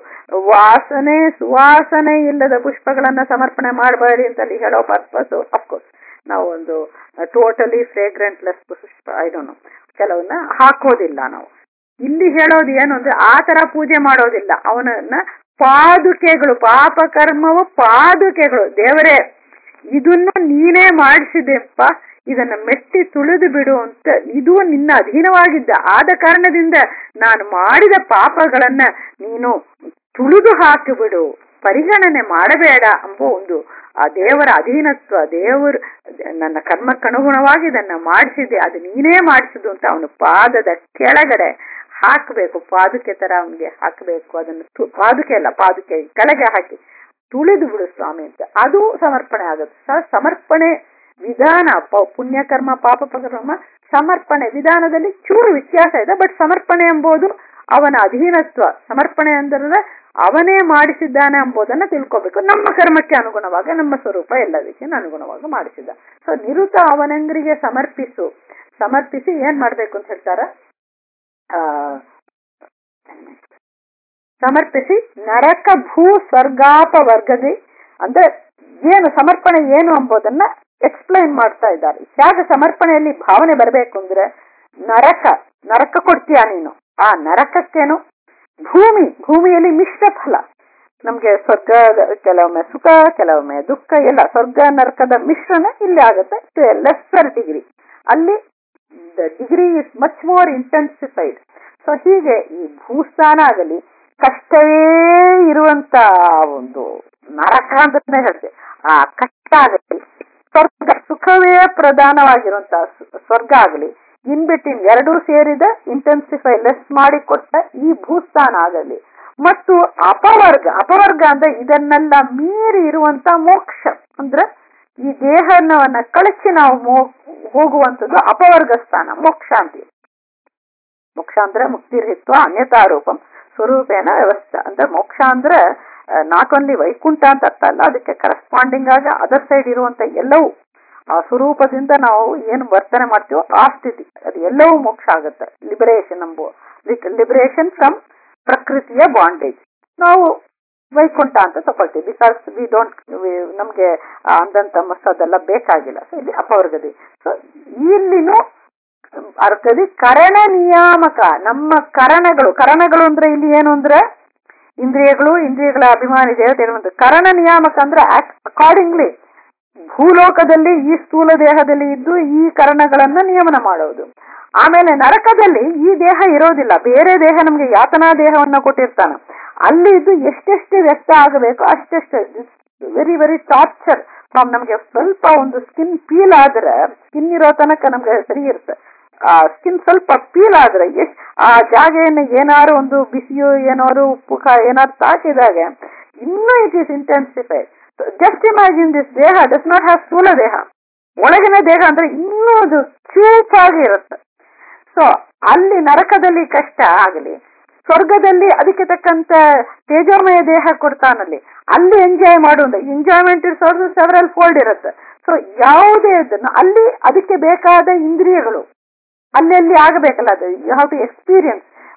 ವಾಸನೆ ಸುವಾಸನೆ ಇಲ್ಲದ ಪುಷ್ಪಗಳನ್ನ ಸಮರ್ಪಣೆ ಮಾಡಬೇಡಿ ಅಂತ ಅಲ್ಲಿ ಹೇಳೋ ಪರ್ಪಸ್ ಅಫ್ಕೋರ್ಸ್ ನಾವು ಒಂದು ಟೋಟಲಿ ಫ್ರೇಗ್ರೆಂಟ್ಲೆಸ್ ಪುಷ್ಪ ಐ ಡೋಂಟ್ ನೋ ಕೆಲವನ್ನ ಹಾಕೋದಿಲ್ಲ ನಾವು ಇಲ್ಲಿ ಹೇಳೋದು ಏನು ಅಂದ್ರೆ ಆ ತರ ಪೂಜೆ ಮಾಡೋದಿಲ್ಲ ಅವನನ್ನ ಪಾದುಕೆಗಳು ಪಾಪ ಕರ್ಮವು ಪಾದುಕೆಗಳು ದೇವರೇ ಇದನ್ನು ನೀನೇ ಮಾಡಿಸಿದೆಪ್ಪ ಇದನ್ನ ಮೆಟ್ಟಿ ತುಳಿದು ಬಿಡು ಅಂತ ಇದು ನಿನ್ನ ಅಧೀನವಾಗಿದ್ದ ಆದ ಕಾರಣದಿಂದ ನಾನು ಮಾಡಿದ ಪಾಪಗಳನ್ನ ನೀನು ತುಳಿದು ಹಾಕಿಬಿಡು ಪರಿಗಣನೆ ಮಾಡಬೇಡ ಎಂಬ ಒಂದು ಆ ದೇವರ ಅಧೀನತ್ವ ದೇವರು ನನ್ನ ಕರ್ಮಕ್ಕನುಗುಣವಾಗಿ ಇದನ್ನ ಮಾಡಿಸಿದೆ ಅದು ನೀನೇ ಮಾಡಿಸಿದು ಅಂತ ಅವನು ಪಾದದ ಕೆಳಗಡೆ ಹಾಕಬೇಕು ಪಾದುಕೆ ತರ ಅವನಿಗೆ ಹಾಕಬೇಕು ಅದನ್ನು ತು- ಪಾದುಕೆ ಅಲ್ಲ ಪಾದುಕೆ ಕೆಳಗೆ ಹಾಕಿ ತುಳಿದು ಬಿಡು ಸ್ವಾಮಿ ಅಂತ ಅದು ಸಮರ್ಪಣೆ ಆಗುತ್ತೆ ಸ- ಸಮರ್ಪಣೆ ವಿಧಾನ ಪ- ಪುಣ್ಯಕರ್ಮ ಪಾಪ ಕರ್ಮ ಸಮರ್ಪಣೆ ವಿಧಾನದಲ್ಲಿ ಚೂರು ವ್ಯತ್ಯಾಸ ಇದೆ ಬಟ್ ಸಮರ್ಪಣೆ ಎಂಬುದು ಅವನ ಅಧೀನತ್ವ ಸಮರ್ಪಣೆ ಅಂದ್ರೆ ಅವನೇ ಮಾಡಿಸಿದ್ದಾನೆ ಎಂಬುದನ್ನ ತಿಳ್ಕೊಬೇಕು ನಮ್ಮ ಕರ್ಮಕ್ಕೆ ಅನುಗುಣವಾಗಿ ನಮ್ಮ ಸ್ವರೂಪ ಎಲ್ಲದಕ್ಕೆ ಅನುಗುಣವಾಗಿ ಮಾಡಿಸಿದ ಸೊ ನಿರುತ ಅವನಂಗರಿಗೆ ಸಮರ್ಪಿಸು ಸಮರ್ಪಿಸಿ ಏನ್ ಮಾಡ್ಬೇಕು ಅಂತ ಹೇಳ್ತಾರ ಆ ಸಮರ್ಪಿಸಿ ನರಕ ಭೂ ಸ್ವರ್ಗಾಪ ವರ್ಗದಿ ಅಂದ್ರೆ ಏನು ಸಮರ್ಪಣೆ ಏನು ಎಂಬುದನ್ನ ಎಕ್ಸ್ಪ್ಲೈನ್ ಮಾಡ್ತಾ ಇದ್ದಾರೆ ಹೇಗೆ ಸಮರ್ಪಣೆಯಲ್ಲಿ ಭಾವನೆ ಬರಬೇಕು ಅಂದ್ರೆ ನರಕ ನರಕ ಕೊಡ್ತೀಯ ನೀನು ಆ ನರಕಕ್ಕೇನು ಭೂಮಿ ಭೂಮಿಯಲ್ಲಿ ಮಿಶ್ರ ಫಲ ನಮ್ಗೆ ಸ್ವರ್ಗ ಕೆಲವೊಮ್ಮೆ ಸುಖ ಕೆಲವೊಮ್ಮೆ ದುಃಖ ಎಲ್ಲ ಸ್ವರ್ಗ ನರಕದ ಮಿಶ್ರಣ ಇಲ್ಲಿ ಆಗುತ್ತೆ ಲೆಸ್ಸರ್ ಡಿಗ್ರಿ ಅಲ್ಲಿ the degree is much more intensified so ಹೀಗೆ ಈ ಭೂಸ್ಥಾನ ಆಗಲಿ ಕಷ್ಟವೇ ಇರುವಂತ ಒಂದು ನರಕ ಅಂತಾನೆ ಹೇಳ್ತೇವೆ ಆ ಕಷ್ಟ ಆಗಲಿ ಸ್ವರ್ಗ ಸುಖವೇ ಪ್ರಧಾನವಾಗಿರುವಂತ ಸ್ವರ್ಗ ಆಗಲಿ ಇನ್ ಬಿಟ್ವೀನ್ ಎರಡೂ ಸೇರಿದ ಇಂಟೆನ್ಸಿಫೈ ಲೆಸ್ ಮಾಡಿ ಕೊಟ್ಟ ಈ ಭೂಸ್ಥಾನ ಆಗಲಿ ಮತ್ತು ಅಪವರ್ಗ ಅಪವರ್ಗ ಅಂದ್ರೆ ಇದನ್ನೆಲ್ಲ ಮೀರಿ ಇರುವಂತ ಮೋಕ್ಷ ಅಂದ್ರೆ ಈ ದೇಹವನ್ನ ಕಳಚಿ ನಾವು ಮೋ- ಹೋಗುವಂತದ್ದು ಅಪವರ್ಗ ಸ್ಥಾನ ಮೋಕ್ಷ ಅಂತೀವಿ ಮೋಕ್ಷ ಅಂದ್ರೆ ಮುಕ್ತಿರ್ಹಿತ್ವ ಅನ್ಯತಾ ರೂಪಂ ಸ್ವರೂಪೇನ ವ್ಯವಸ್ಥೆ ಅಂದ್ರೆ ಮೋಕ್ಷ ಅಂದ್ರೆ ನಾಟ್ ಓನ್ಲಿ ವೈಕುಂಠ ಅಂತ ಅರ್ಥ ಅಲ್ಲ ಅದಕ್ಕೆ ಕರೆಸ್ಪಾಂಡಿಂಗ್ ಆಗಿ ಅದರ್ ಸೈಡ್ ಇರುವಂತ ಎಲ್ಲವೂ ಆ ಸ್ವರೂಪದಿಂದ ನಾವು ಏನು ವರ್ತನೆ ಮಾಡ್ತೀವೋ ಆ ಸ್ಥಿತಿ ಅದು ಎಲ್ಲವೂ ಮೋಕ್ಷ ಆಗುತ್ತೆ ಲಿಬರೇಷನ್ ಎಂಬುವ ಲಿಬರೇಷನ್ ಫ್ರಮ್ ಪ್ರಕೃತಿಯ ಬಾಂಡೇಜ್ ನಾವು ವೈಕುಂಠ ಅಂತ ತಗೊಳ್ತೀವಿ ಬಿಕಾಸ್ ವಿ ಡೋಂಟ್ ನಮ್ಗೆ ಆ ಅಂದಂತ ಮಸ್ತ್ ಅದೆಲ್ಲ ಬೇಕಾಗಿಲ್ಲ ಸೊ ಇಲ್ಲಿ ಅಪವರ್ಗದಿ ಸೊ ಇಲ್ಲಿನೂ ಅರ್ಗದಿ ಕರಣ ನಿಯಾಮಕ ನಮ್ಮ ಕರಣಗಳು ಕರಣಗಳು ಅಂದ್ರೆ ಇಲ್ಲಿ ಏನು ಅಂದ್ರೆ ಇಂದ್ರಿಯಗಳು ಇಂದ್ರಿಯಗಳ ಅಭಿಮಾನಿ ದೇವತೆಗಳು ಅಂತ ಕರಣ ನಿಯಾಮಕ ಅಂದ್ರೆ ಅಕಾರ್ಡಿಂಗ್ಲಿ ಭೂಲೋಕದಲ್ಲಿ ಈ ಸ್ಥೂಲ ದೇಹದಲ್ಲಿ ಇದ್ದು ಈ ಕರಣಗಳನ್ನ ನಿಯಮನ ಮಾಡೋದು ಆಮೇಲೆ ನರಕದಲ್ಲಿ ಈ ದೇಹ ಇರೋದಿಲ್ಲ ಬೇರೆ ದೇಹ ನಮ್ಗೆ ಯಾತನಾ ದೇಹವನ್ನ ಕೊಟ್ಟಿರ್ತಾನ ಅಲ್ಲಿ ಇದ್ದು ಎಷ್ಟೆಷ್ಟು ವ್ಯಕ್ತ ಆಗಬೇಕು ಅಷ್ಟೆಷ್ಟು ವೆರಿ ವೆರಿ ಟಾರ್ಚರ್ ಫ್ರಮ್ ನಮ್ಗೆ ಸ್ವಲ್ಪ ಒಂದು ಸ್ಕಿನ್ ಪೀಲ್ ಆದ್ರೆ ಸ್ಕಿನ್ ಇರೋ ತನಕ ನಮ್ಗೆ ಸರಿ ಇರುತ್ತೆ ಆ ಸ್ಕಿನ್ ಸ್ವಲ್ಪ ಪೀಲ್ ಆದ್ರೆ ಎಷ್ಟ್ ಆ ಜಾಗೆಯನ್ನು ಏನಾರು ಒಂದು ಬಿಸಿಯು ಏನಾರು ಉಪ್ಪು ಕಾ ಏನಾರು ತಾಕಿದಾಗ ಇನ್ನೂ it is intensified just imagine this ದೇಹ ಡಸ್ ನಾಟ್ ಹ್ಯಾವ್ ಸ್ಥೂಲ ದೇಹ ಒಳಗಿನ ದೇಹ ಅಂದ್ರೆ ಇನ್ನೂ ಅದು ಚೂಪಾಗಿ ಇರುತ್ತೆ ಸೊ ಅಲ್ಲಿ ನರಕದಲ್ಲಿ ಕಷ್ಟ ಆಗಲಿ ಸ್ವರ್ಗದಲ್ಲಿ ಅದಕ್ಕೆ ತಕ್ಕಂತ ತೇಜೋಮಯ ದೇಹ ಕೊಡ್ತಾನಲ್ಲಿ ಅಲ್ಲಿ ಎಂಜಾಯ್ ಮಾಡು ಎಂಜಾಯ್ಮೆಂಟ್ ಇರ್ಸೋದು ಸೆವರಲ್ ಫೋಲ್ಡ್ ಇರುತ್ತೆ ಸೊ ಯಾವುದೇ ಇದನ್ನು ಅಲ್ಲಿ ಅದಕ್ಕೆ ಬೇಕಾದ ಇಂದ್ರಿಯಗಳು ಅಲ್ಲಿ ಅಲ್ಲಿ ಆಗಬೇಕಲ್ಲ ಅದು ಯು ಹ್ಯಾವ್ ಟು ಎಕ್ಸ್ಪೀರಿಯನ್ಸ್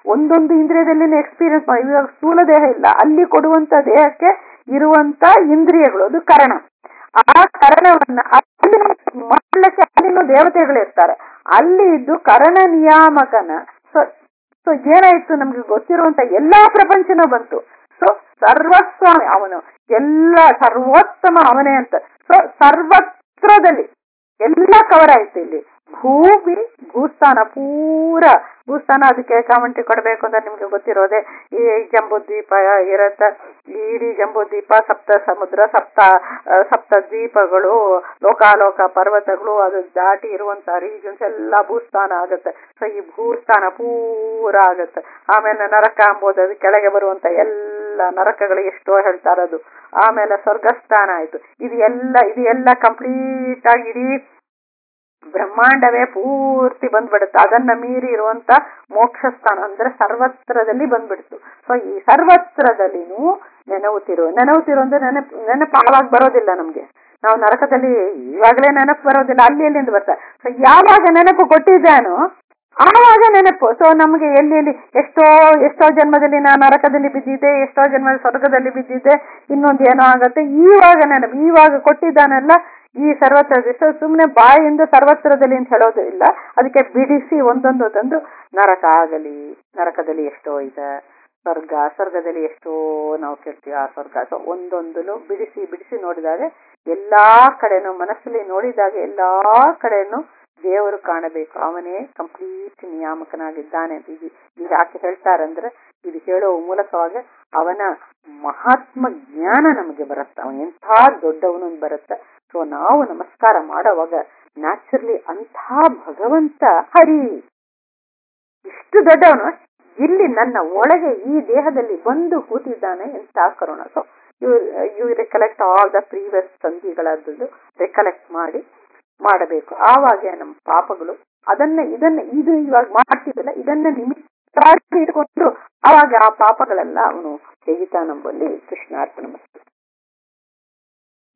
ಒಂದೊಂದು ಇಂದ್ರಿಯದಲ್ಲಿ ಎಕ್ಸ್ಪೀರಿಯನ್ಸ್ ಮಾಡಿ ಇವಾಗ ಸ್ಥೂಲ ದೇಹ ಇಲ್ಲ ಅಲ್ಲಿ ಕೊಡುವಂತ ದೇಹಕ್ಕೆ ಇರುವಂತ ಇಂದ್ರಿಯಗಳು ಅದು ಕರಣ ಆ ಕರಣವನ್ನ ಅಲ್ಲಿ ಮಾಡಲಿಕ್ಕೆ ಅಲ್ಲಿನೂ ದೇವತೆಗಳಿರ್ತಾರೆ ಅಲ್ಲಿ ಇದ್ದು ಕರಣ ನಿಯಾಮಕನ ಸೊ ಸೊ ಏನಾಯ್ತು ನಮ್ಗೆ ಗೊತ್ತಿರುವಂತ ಎಲ್ಲಾ ಪ್ರಪಂಚನೂ ಬಂತು ಸೊ ಸರ್ವಸ್ವಾಮಿ ಅವನು ಎಲ್ಲ ಸರ್ವೋತ್ತಮ ಅವನೇ ಅಂತ ಸೊ ಸರ್ವತ್ರದಲ್ಲಿ ಎಲ್ಲ ಕವರ್ ಆಯ್ತು ಇಲ್ಲಿ ಭೂಮಿ ಭೂಸ್ಥಾನ ಪೂರ ಭೂಸ್ಥಾನ ಅದಕ್ಕೆ ಕಾಮೆಂಟ್ರಿ ಕೊಡಬೇಕು ಅಂತ ನಿಮ್ಗೆ ಗೊತ್ತಿರೋದೆ ಈ ಜಂಬೂದ್ವೀಪ ಇರತ್ತ ಇಡೀ ಜಂಬೂದ್ವೀಪ ಸಪ್ತ ಸಮುದ್ರ ಸಪ್ತ ಆ, ಸಪ್ತ ದ್ವೀಪಗಳು ಲೋಕಾಲೋಕ ಪರ್ವತಗಳು ಅದು ದಾಟಿ ಇರುವಂತ ರೀಜನ್ಸ್ ಎಲ್ಲ ಭೂಸ್ಥಾನ ಆಗುತ್ತೆ ಸೊ ಈ ಭೂಸ್ಥಾನ ಪೂರ ಆಗುತ್ತೆ ಆಮೇಲೆ ನರಕ ಅಂಬೋದು ಅದು ಕೆಳಗೆ ಬರುವಂತ ಎಲ್ಲ ನರಕಗಳು ಎಷ್ಟೋ ಹೇಳ್ತಾರದು ಆಮೇಲೆ ಸ್ವರ್ಗಸ್ಥಾನ ಆಯ್ತು ಇದು ಎಲ್ಲ ಇದು ಎಲ್ಲ ಕಂಪ್ಲೀಟ್ ಆಗಿ ಇಡೀ ಬ್ರಹ್ಮಾಂಡವೇ ಪೂರ್ತಿ ಬಂದ್ಬಿಡುತ್ತೆ ಅದನ್ನ ಮೀರಿ ಇರುವಂತ ಮೋಕ್ಷ ಸ್ಥಾನ ಅಂದ್ರೆ ಸರ್ವತ್ರದಲ್ಲಿ ಬಂದ್ಬಿಡ್ತು ಸೊ ಈ ಸರ್ವತ್ರದಲ್ಲಿನೂ ನೆನವುತ್ತಿರು ನೆನವುತ್ತಿರು ಅಂದ್ರೆ ನೆನಪು ನೆನಪು ಆವಾಗ ಬರೋದಿಲ್ಲ ನಮ್ಗೆ ನಾವು ನರಕದಲ್ಲಿ ಇವಾಗಲೇ ನೆನಪು ಬರೋದಿಲ್ಲ ಅಲ್ಲಿ ಎಲ್ಲಿಂದ ಬರ್ತಾರೆ ಸೊ ಯಾವಾಗ ನೆನಪು ಕೊಟ್ಟಿದ್ದಾನೋ ಆವಾಗ ನೆನಪು ಸೊ ನಮ್ಗೆ ಎಲ್ಲಿ ಎಲ್ಲಿ ಎಷ್ಟೋ ಎಷ್ಟೋ ಜನ್ಮದಲ್ಲಿ ನಾನು ನರಕದಲ್ಲಿ ಬಿದ್ದಿದ್ದೆ ಎಷ್ಟೋ ಜನ್ಮದಲ್ಲಿ ಸ್ವರ್ಗದಲ್ಲಿ ಬಿದ್ದಿದ್ದೆ ಇನ್ನೊಂದು ಏನೋ ಆಗತ್ತೆ ಈವಾಗ ನೆನಪು ಈವಾಗ ಕೊಟ್ಟಿದ್ದಾನೆಲ್ಲ ಈ ಸರ್ವತ್ರ ಸೊ ಸುಮ್ಮನೆ ಬಾಯಿಂದ ಸರ್ವತ್ರದಲ್ಲಿ ಅಂತ ಹೇಳೋದು ಇಲ್ಲ ಅದಕ್ಕೆ ಬಿಡಿಸಿ ಒಂದೊಂದು ತಂದು ನರಕ ಆಗಲಿ ನರಕದಲ್ಲಿ ಎಷ್ಟೋ ಇದೆ ಸ್ವರ್ಗ ಸ್ವರ್ಗದಲ್ಲಿ ಎಷ್ಟೋ ನಾವು ಕೇಳ್ತೀವಿ ಆ ಸ್ವರ್ಗ ಸೊ ಒಂದೊಂದನ್ನು ಬಿಡಿಸಿ ಬಿಡಿಸಿ ನೋಡಿದಾಗ ಎಲ್ಲಾ ಕಡೆನೂ ಮನಸ್ಸಲ್ಲಿ ನೋಡಿದಾಗ ಎಲ್ಲಾ ಕಡೆನೂ ದೇವರು ಕಾಣಬೇಕು ಅವನೇ ಕಂಪ್ಲೀಟ್ ನಿಯಾಮಕನಾಗಿದ್ದಾನೆ ಅಂತ ಇದು ಇದು ಯಾಕೆ ಹೇಳ್ತಾರಂದ್ರೆ ಇದು ಹೇಳೋ ಮೂಲಕವಾಗಿ ಅವನ ಮಹಾತ್ಮ ಜ್ಞಾನ ನಮಗೆ ಬರುತ್ತೆ ಅವನ ಎಂಥ ದೊಡ್ಡವನು ಅಂತ ಬರುತ್ತೆ ಸೊ ನಾವು ನಮಸ್ಕಾರ ಮಾಡೋವಾಗ ನ್ಯಾಚುರಲಿ ಅಂಥ ಭಗವಂತ ಹರಿ ಇಷ್ಟು ದೊಡ್ಡವನು ಇಲ್ಲಿ ನನ್ನ ಒಳಗೆ ಈ ದೇಹದಲ್ಲಿ ಬಂದು ಕೂತಿದ್ದಾನೆ ಎಂತ ಕರುಣ so you you recollect all the previous ಸಂಧಿಗಳದ್ದು ರಿಕಲೆಕ್ಟ್ ಮಾಡಿ ಮಾಡಬೇಕು ಆವಾಗ ನಮ್ಮ ಪಾಪಗಳು ಅದನ್ನ ಇದನ್ನ ಇದು ಇವಾಗ ಮಾಡ್ತಿದ್ದಲ್ಲ ಇದನ್ನ ನಿಮಿತ್ತ ಇಟ್ಕೊಂಡು ಆವಾಗ ಆ ಪಾಪಗಳೆಲ್ಲ ಅವನು ತೆಗಿತಾನಂಬಲ್ಲಿ ಕೃಷ್ಣಾರ್ಪಣ